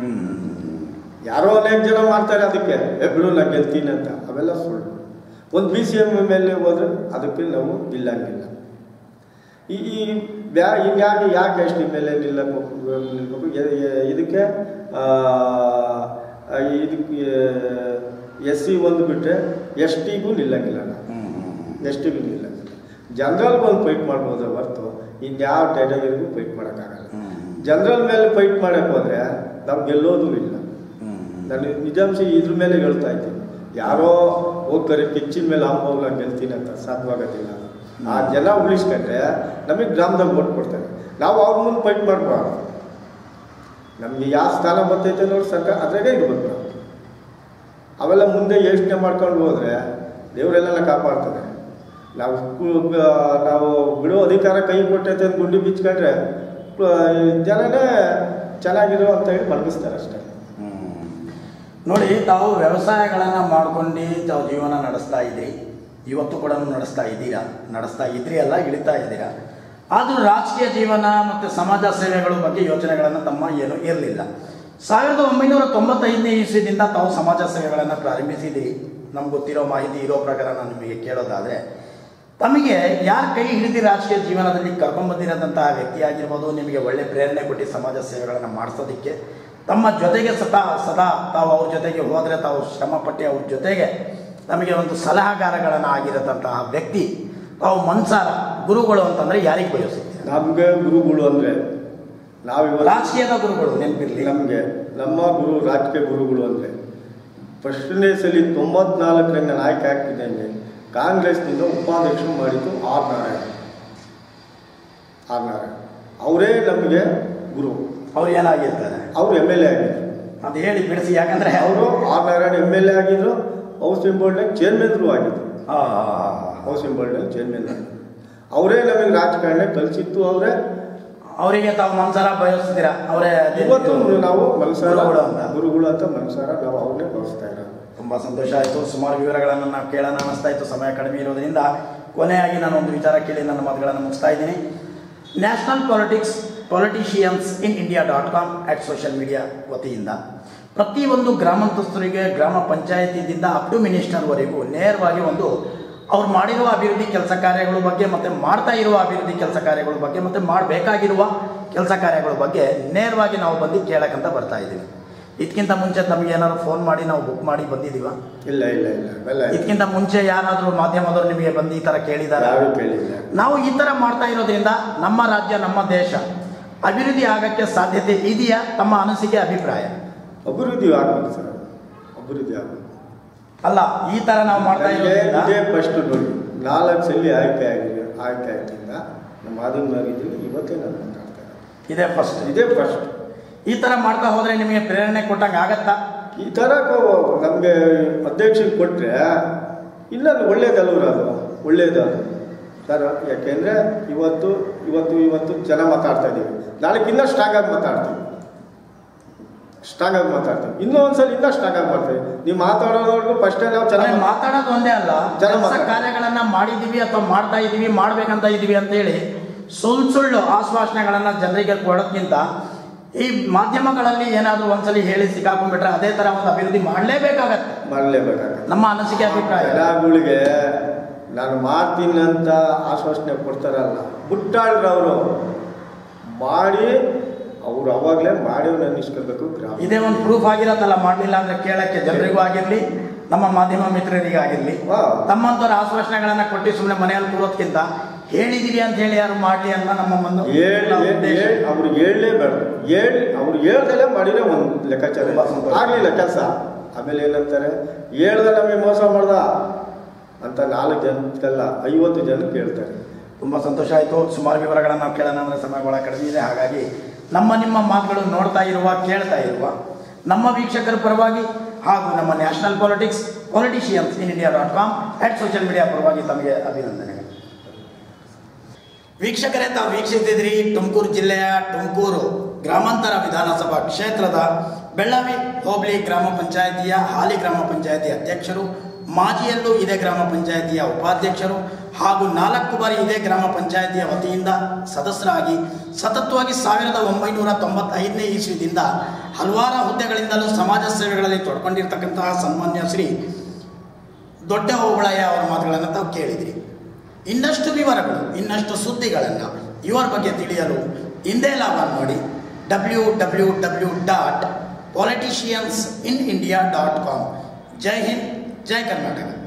Speaker 2: ಯಾರೋ ಅನೇಕ ಜನ ಮಾಡ್ತಾರೆ ಅದಕ್ಕೆ ಏ ಬಿಡು ನಾನು ಗೆಲ್ತೀನಿ ಅಂತ ಅವೆಲ್ಲ ಸುಳ್ಳು ಒಂದು ಬಿ ಸಿ ಎಮ್ ಮೇಲೆ ಹೋದ್ರೆ ಅದಕ್ಕೆ ನಾವು ನಿಲ್ಲಂಗಿಲ್ಲ ಈ ಈ ಬ್ಯಾ ಹಿಂಗಾಗಿ ಯಾಕೆ ಎಸ್ ಟಿ ಮೇಲೆ ನಿಲ್ಲಕ್ಕೆ ಹೋಗ್- ನಿಲ್ಬೇಕು ಎ- ಎ- ಇದಕ್ಕೆ ಆ, ಆ, ಇದಕ್ಕೆ ಎಸ್ ಸಿ ಒಂದು ಬಿಟ್ಟರೆ ಎಸ್ ಟಿಗೂ ನಿಲ್ಲಂಗಿಲ್ಲ ನಾವು ಎಸ್ ಟಿಗೂ ನಿಲ್ಲಂಗಿಲ್ಲ ಜನರಲ್ ಒಂದು ಫೈಟ್ ಮಾಡ್ಬೋದು ಹೊರತು ಇನ್ಯಾವ ಕ್ಯಾಟಗರಿಗೂ ಫೈಟ್ ಮಾಡೋಕ್ಕಾಗಲ್ಲ ಜನರಲ್ ಮೇಲೆ ಫೈಟ್ ಮಾಡಕ್ಕೆ ಹೋದರೆ ನಾವು ಗೆಲ್ಲೋದು ಇಲ್ಲ ನಾನು ನಿಜಾಂಶ ಇದ್ರ ಮೇಲೆ ಹೇಳ್ತಾ ಇದ್ದೀನಿ ಯಾರೋ ಹೋಗ್ತಾರೆ ಕಿಚ್ಚಿನ ಮೇಲೆ ಅಂಬೋಗ್ಲ ಗೆಲ್ತೀನಿ ಅಂತ ಸಾಧ್ಯವಾಗೋದಿಲ್ಲ ಆ ಜನ ಉಳಿಸ್ಕೊಂಡ್ರೆ ನಮಗೆ ಗ್ರಾಮದಾಗ ಓಟ್ ಕೊಡ್ತಾರೆ ನಾವು ಅವ್ರ ಮುಂದೆ ಫೈಟ್ ಮಾಡಬಾರ್ದು ನಮಗೆ ಯಾವ ಸ್ಥಾನ ಬರ್ತೈತೆ ನೋಡಿ ಸರ್ಕಾರ ಅದ್ರಾಗೆ ಇರ್ಬೇಕು ನಾವು ಅವೆಲ್ಲ ಮುಂದೆ ಯೋಚನೆ ಮಾಡ್ಕೊಂಡು ಹೋದರೆ ದೇವರೆಲ್ಲ ಕಾಪಾಡ್ತದೆ ನಾವು ಕು- ಬ- ನಾವು ಬಿಡೋ ಅಧಿಕಾರ ಕೈ ಕೊಟ್ಟೈತೆ ಅಂತ ಗುಂಡಿ ಬಿಚ್ಕೊಂಡ್ರೆ ಆ, ಜನನೇ ಚೆನ್ನಾಗಿರೋ ಅಂತ ಹೇಳಿ ಮಲಗಿಸ್ತಾರೆ ಅಷ್ಟೇ
Speaker 1: ನೋಡಿ ತಾವು ವ್ಯವಸಾಯಗಳನ್ನು ಮಾಡ್ಕೊಂಡು ತಾವು ಜೀವನ ನಡೆಸ್ತಾ ಇದ್ರಿ ಇವತ್ತು ಕೂಡ ನಡೆಸ್ತಾ ಇದ್ದೀರಾ ನಡೆಸ್ತಾ ಇದ್ರಿ ಅಲ್ಲ ಇಳಿತಾ ಇದ್ದೀರಾ ಆದರೂ ರಾಜಕೀಯ ಜೀವನ ಮತ್ತು ಸಮಾಜ ಸೇವೆಗಳ ಬಗ್ಗೆ ಯೋಚನೆಗಳನ್ನು ತಮ್ಮ ಏನು ಇರಲಿಲ್ಲ ಸಾವಿರದ ಒಂಬೈನೂರ ತೊಂಬತ್ತೈದನೇ ಇಸ್ವಿದಿಂದ ತಾವು ಸಮಾಜ ಸೇವೆಗಳನ್ನು ಪ್ರಾರಂಭಿಸಿದಿರಿ ನಮ್ಗೆ ಗೊತ್ತಿರೋ ಮಾಹಿತಿ ಇರೋ ಪ್ರಕಾರ ನಾನು ನಿಮಗೆ ಕೇಳೋದಾದರೆ ತಮಗೆ ಯಾರು ಕೈ ಹಿಡಿದು ರಾಜಕೀಯ ಜೀವನದಲ್ಲಿ ಕರ್ಕೊಂಡ್ಬಂದಿರೋದಂತಹ ವ್ಯಕ್ತಿ ಆಗಿರ್ಬೋದು ನಿಮಗೆ ಒಳ್ಳೆ ಪ್ರೇರಣೆ ಕೊಟ್ಟು ಸಮಾಜ ಸೇವೆಗಳನ್ನು ಮಾಡಿಸೋದಕ್ಕೆ ತಮ್ಮ ಜೊತೆಗೆ ಸದಾ ಸದಾ ತಾವು ಅವ್ರ ಜೊತೆಗೆ ಹೋದರೆ ತಾವು ಶ್ರಮಪಟ್ಟು ಅವ್ರ ಜೊತೆಗೆ ನಮಗೆ ಒಂದು ಸಲಹಾಗಾರಗಳನ್ನು ಆಗಿರತಂತಹ ವ್ಯಕ್ತಿ ತಾವು ಮನ್ಸಾರ ಗುರುಗಳು ಅಂತಂದರೆ ಯಾರಿಗೆ ಬಯಸುತ್ತೀರ
Speaker 2: ನಮಗೆ ಗುರುಗಳು ಅಂದರೆ ನಾವಿವತ್ತು
Speaker 1: ರಾಜಕೀಯದ ಗುರುಗಳು ನೆನಪಿರ್ಲಿ
Speaker 2: ನಮಗೆ ನಮ್ಮ ಗುರು ರಾಜಕೀಯ ಗುರುಗಳು ಅಂದರೆ ಫಸ್ಟನೇ ಸಲ ತೊಂಬತ್ನಾಲ್ಕರಲ್ಲಿ ನಾನು ಆಯ್ಕೆ ಆಗ್ತಿದ್ದೇನೆ ಕಾಂಗ್ರೆಸ್ನಿಂದ ಉಪಾಧ್ಯಕ್ಷರು ಮಾಡಿದ್ದು ಆರ್ ನಾರಾಯಣ ಆರ್ ನಾರಾಯಣ ಅವರೇ ನಮಗೆ ಗುರು
Speaker 1: ಅವ್ರು ಏನಾಗಿರ್ತಾರೆ
Speaker 2: ಅವರು ಎಮ್ ಎಲ್ ಎ ಆಗಿದ್ರು
Speaker 1: ಅದು ಹೇಳಿ ಬಿಡಿಸಿ ಯಾಕಂದ್ರೆ
Speaker 2: ಅವರು R Narayana M L A ಆಗಿದ್ರು ಹೌಸಿಂಗ್ ಬೋರ್ಡ್ನಾಗ ಚೇರ್ಮನ್ರು ಆಗಿದ್ರು
Speaker 1: ಆ, ಆ, ಆ, ಆ.
Speaker 2: ಹೌಸಿಂಗ್ ಬೋರ್ಡ್ನಲ್ಲಿ ಚೇರ್ಮನ್ ಆಗಿದ್ರು ಅವರೇ ನಮಗೆ ರಾಜಕಾರಣ ಕಲಿಸಿತ್ತು ಅವರೇ
Speaker 1: ಅವರಿಗೆ ತಾವು ಮನ್ಸಾರ ಬಯಸ್ತೀರಾ ಅವರೇ
Speaker 2: ಇವತ್ತು ನಾವು ಮನಸಾರ
Speaker 1: ಗುರುಗಳು ಅಂತ.
Speaker 2: ಗುರುಗಳು ಅಂತ ಮನಸಾರ ನಾವು ಅವ್ರನ್ನೇ ಬಳಸ್ತಾ ಇರೋದು
Speaker 1: ತುಂಬ ಸಂತೋಷ ಆಯಿತು ಸುಮಾರು ವಿವರಗಳನ್ನು ನಾವು ಕೇಳೋಣ ಅನ್ನಿಸ್ತಾ ಇತ್ತು ಸಮಯ ಕಡಿಮೆ ಇರೋದ್ರಿಂದ ಕೊನೆಯಾಗಿ ನಾನು ಒಂದು ವಿಚಾರ ಕೇಳಿ ನನ್ನ ಮಾತುಗಳನ್ನು ಮುಗಿಸ್ತಾ ಇದ್ದೀನಿ national politics politicians in India dot com at social media ವತಿಯಿಂದ ಪ್ರತಿಯೊಂದು ಗ್ರಾಮಾಂತಸ್ಥರಿಗೆ ಗ್ರಾಮ ಪಂಚಾಯತಿಯಿಂದ ಅಪ್ ಟು ಮಿನಿಸ್ಟರ್ವರೆಗೂ ನೇರವಾಗಿ ಒಂದು ಅವ್ರು ಮಾಡಿರುವ ಅಭಿವೃದ್ಧಿ ಕೆಲಸ ಕಾರ್ಯಗಳ ಬಗ್ಗೆ ಮತ್ತು ಮಾಡ್ತಾ ಇರುವ ಅಭಿವೃದ್ಧಿ ಕೆಲಸ ಕಾರ್ಯಗಳ ಬಗ್ಗೆ ಮತ್ತು ಮಾಡಬೇಕಾಗಿರುವ ಕೆಲಸ ಕಾರ್ಯಗಳ ಬಗ್ಗೆ ನೇರವಾಗಿ ನಾವು ಬಂದು ಕೇಳಕ್ಕಂತ ಬರ್ತಾ ಇದ್ದೀವಿ ಇದಕ್ಕಿಂತ ಮುಂಚೆ ನಮಗೆ ಏನಾದ್ರು ಫೋನ್ ಮಾಡಿ ನಾವು ಬುಕ್ ಮಾಡಿ ಬಂದಿದ್ದೀವ
Speaker 2: ಇಲ್ಲ ಇಲ್ಲ ಇಲ್ಲ ಅವೆಲ್ಲ
Speaker 1: ಇದಕ್ಕಿಂತ ಮುಂಚೆ ಯಾರಾದರೂ ಮಾಧ್ಯಮದವರು ನಿಮಗೆ ಬಂದು ಈ ಥರ ಕೇಳಿದಾರ
Speaker 2: ಯಾರು ಕೇಳಿಲ್ಲ
Speaker 1: ನಾವು ಈ ಥರ ಮಾಡ್ತಾ ಇರೋದ್ರಿಂದ ನಮ್ಮ ರಾಜ್ಯ ನಮ್ಮ ದೇಶ ಅಭಿವೃದ್ಧಿ ಆಗಕ್ಕೆ ಸಾಧ್ಯತೆ ಇದೆಯಾ ತಮ್ಮ ಅನಿಸಿಕೆ ಅಭಿಪ್ರಾಯ
Speaker 2: ಅಭಿವೃದ್ಧಿ ಆಗ್ಬೇಕು ಸರ್ ಅಭಿವೃದ್ಧಿ ಆಗ್ಬೇಕು
Speaker 1: ಅಲ್ಲ ಈ ಥರ ನಾವು ಮಾಡ್ತಾ
Speaker 2: ನನಗೆ
Speaker 1: ಇರೋದ್ರಿಂದ
Speaker 2: ಇದೇ ಫಸ್ಟ್ ನೋಡಿ ನಾಲ್ಕು ಸಲ ಆಯ್ಕೆ ಆಗಿದೆ ಆಯ್ಕೆ ಆಗಿದ್ದ ನಮ್ಮ ಮಾಧ್ಯಮದವರಿದ್ದೀನಿ ಇವತ್ತೇ ನಾನು ಮಾತಾಡ್ತಾ ಇರೋದು.
Speaker 1: ಇದೇ ಫಸ್ಟ್
Speaker 2: ಇದೇ ಫಸ್ಟ್
Speaker 1: ಈ ಥರ ಮಾಡ್ತಾ ಹೋದ್ರೆ ನಿಮಗೆ ಪ್ರೇರಣೆ ಕೊಟ್ಟಂಗೆ ಆಗತ್ತಾ
Speaker 2: ಈ ಥರ ನಮಗೆ ಅಧ್ಯಕ್ಷರಿಗೆ ಕೊಟ್ಟರೆ ಇನ್ನೊಂದು ಒಳ್ಳೇದಲ್ವ ಅದು ಒಳ್ಳೇದು ಅದು ಸರ್ ಯಾಕೆಂದರೆ ಇವತ್ತು ಇವತ್ತು ಇವತ್ತು ಜನ ಮಾತಾಡ್ತಾ ಇದ್ದೀವಿ ನಾಳೆ ಇನ್ನೂ ಸ್ಟ್ರಾಂಗ್ ಆಗಿ ಮಾತಾಡ್ತೀವಿ ಸ್ಟ್ರಾಂಗ್ ಆಗಿ ಮಾತಾಡ್ತೀವಿ ಇನ್ನೂ ಒಂದ್ಸಲ ಇನ್ನೂ ಸ್ಟ್ರಾಂಗ್ ಆಗಿ ಮಾಡ್ತೀವಿ ನೀವು ಮಾತಾಡೋದ್ರಿಗೂ ಫಸ್ಟೇ ನಾವು
Speaker 1: ಅದೇ
Speaker 2: ಚೆನ್ನಾಗಿ
Speaker 1: ಮಾತಾಡೋದು ಒಂದೇ ಅಲ್ಲ
Speaker 2: ಜನ
Speaker 1: ಕೆಲಸ
Speaker 2: ಮಾತಾಡ-
Speaker 1: ಕಾರ್ಯಗಳನ್ನ ಮಾಡಿದೀವಿ ಅಥವಾ ಮಾಡ್ತಾ ಇದೀವಿ ಮಾಡ್ಬೇಕಂತ ಇದೀವಿ ಅಂತ ಹೇಳಿ ಸುಳ್ಳು ಸುಳ್ಳು ಆಶ್ವಾಸನೆಗಳನ್ನ ಜನರಿಗೆ ಕೊಡೋದ್ಕಿಂತ ಈ ಮಾಧ್ಯಮಗಳಲ್ಲಿ ಏನಾದರೂ ಒಂದ್ಸಲಿ ಹೇಳಿ ಸಿಕ್ಕಾಕೊಂಡ್ಬಿಟ್ರೆ ಅದೇ ತರ ಒಂದು ಅಭಿವೃದ್ಧಿ ಮಾಡಲೇಬೇಕಾಗತ್ತೆ
Speaker 2: ಮಾಡಲೇಬೇಕಾಗುತ್ತೆ
Speaker 1: ನಮ್ಮ ಅನಿಸಿಕೆ ಅಭಿಪ್ರಾಯ
Speaker 2: ಜನಗಳಿಗೆ ನಾನು ಮಾಡ್ತೀನಿ ಅಂತ ಆಶ್ವಾಸನೆ ಕೊಡ್ತಾರಲ್ಲ ಬುಟ್ಟಾಳ್ರವರು ಮಾಡಿ ಅವ್ರು ಅವಾಗಲೇ ಮಾಡಿ ಅನ್ನಿಸ್ಕೋಬೇಕು ಗ್ರಾಮ
Speaker 1: ಇದೇ ಒಂದು ಪ್ರೂಫ್ ಆಗಿರತ್ತಲ್ಲ ಮಾಡಲಿಲ್ಲ ಅಂದ್ರೆ ಕೇಳಕ್ಕೆ ಜನರಿಗೂ ಆಗಿರ್ಲಿ ನಮ್ಮ ಮಾಧ್ಯಮ ಮಿತ್ರರಿಗೆ ಆಗಿರ್ಲಿ
Speaker 2: ವಾ.
Speaker 1: ತಮ್ಮಂತವ್ರ ಆಶ್ವಾಸನೆಗಳನ್ನ ಕೊಟ್ಟು ಸುಮ್ಮನೆ ಮನೆಯಲ್ಲಿ ಕೂರೋದ್ಕಿಂತ ಹೇಳಿದೀವಿ ಅಂತ ಹೇಳಿ ಯಾರು ಮಾಡ್ಲಿ ಅನ್ನೋ ನಮ್ಮ ಒಂದು
Speaker 2: ಹೇಳಿ
Speaker 1: ಉದ್ದೇಶ.
Speaker 2: ಅವ್ರಿಗೆ ಹೇಳಲೇಬೇಡ ಹೇಳಿ ಅವ್ರು ಹೇಳ್ದಲ್ಲೇ ಮಾಡಿದ್ರೆ ಒಂದು ಲೆಕ್ಕಾಚಾರ
Speaker 1: ತುಂಬಾ ಸಂತೋಷ.
Speaker 2: ಆಗಲಿಲ್ಲ ಕೆಲಸ ಆಮೇಲೆ ಏನಂತಾರೆ ಹೇಳ್ದೆ ನಮಗೆ ಮೋಸ ಮಾಡ್ದ ಅಂತ ನಾಲ್ಕು ಜನಕ್ಕೆಲ್ಲ ಐವತ್ತು ಜನಕ್ಕೆ ಹೇಳ್ತಾರೆ
Speaker 1: ತುಂಬ ಸಂತೋಷ ಆಯಿತು ಸುಮಾರು ವಿವರಗಳನ್ನು ನಾವು ಕೇಳೋಣ ಅಂದರೆ ಸಮಯ ಭಾಳ ಕಡಿಮೆ ಇದೆ ಹಾಗಾಗಿ ನಮ್ಮ ನಿಮ್ಮ ಮಾತುಗಳು ನೋಡ್ತಾ ಇರುವ ಕೇಳ್ತಾ ಇರುವ ನಮ್ಮ ವೀಕ್ಷಕರ ಪರವಾಗಿ ಹಾಗೂ ನಮ್ಮ national politics politicians in India dot com at social media ಪರವಾಗಿ ತಮಗೆ ಅಭಿನಂದನೆಗಳು ವೀಕ್ಷಕರೇ ತಾವು ವೀಕ್ಷಿಸಿದ್ರಿ ತುಮಕೂರು ಜಿಲ್ಲೆಯ ತುಮಕೂರು ಗ್ರಾಮಾಂತರ ವಿಧಾನಸಭಾ ಕ್ಷೇತ್ರದ ಬೆಳ್ಳಾವಿ ಹೋಬಳಿ ಗ್ರಾಮ ಪಂಚಾಯಿತಿಯ ಹಾಲಿ ಗ್ರಾಮ ಪಂಚಾಯಿತಿ ಅಧ್ಯಕ್ಷರು ಮಾಜಿಯಲ್ಲೂ ಇದೇ ಗ್ರಾಮ ಪಂಚಾಯಿತಿಯ ಉಪಾಧ್ಯಕ್ಷರು ಹಾಗೂ ನಾಲ್ಕು ಬಾರಿ ಇದೇ ಗ್ರಾಮ ಪಂಚಾಯಿತಿಯ ವತಿಯಿಂದ ಸದಸ್ಯರಾಗಿ ಸತತವಾಗಿ ಸಾವಿರದ ಒಂಬೈನೂರ ತೊಂಬತ್ತೈದನೇ ಇಸ್ವಿದಿಂದ ಹಲವಾರು ಹುದ್ದೆಗಳಿಂದಲೂ ಸಮಾಜ ಸೇವೆಗಳಲ್ಲಿ ತೊಡ್ಕೊಂಡಿರ್ತಕ್ಕಂತಹ ಸನ್ಮಾನ್ಯ ಶ್ರೀ ದೊಡ್ಡ ಹೋಬಳಯ್ಯ ಅವರ ಮಾತುಗಳನ್ನು ತಾವು ಕೇಳಿದಿರಿ ಇನ್ನಷ್ಟು ವಿವರಗಳು ಇನ್ನಷ್ಟು ಸುದ್ದಿಗಳನ್ನು ಇವರ ಬಗ್ಗೆ ತಿಳಿಯಲು ಹಿಂದೆ ಲಾಗ್ ಮಾಡಿ W W W dot politicians in India dot com ಜೈ ಹಿಂದ್ ಜೈ ಕರ್ನಾಟಕ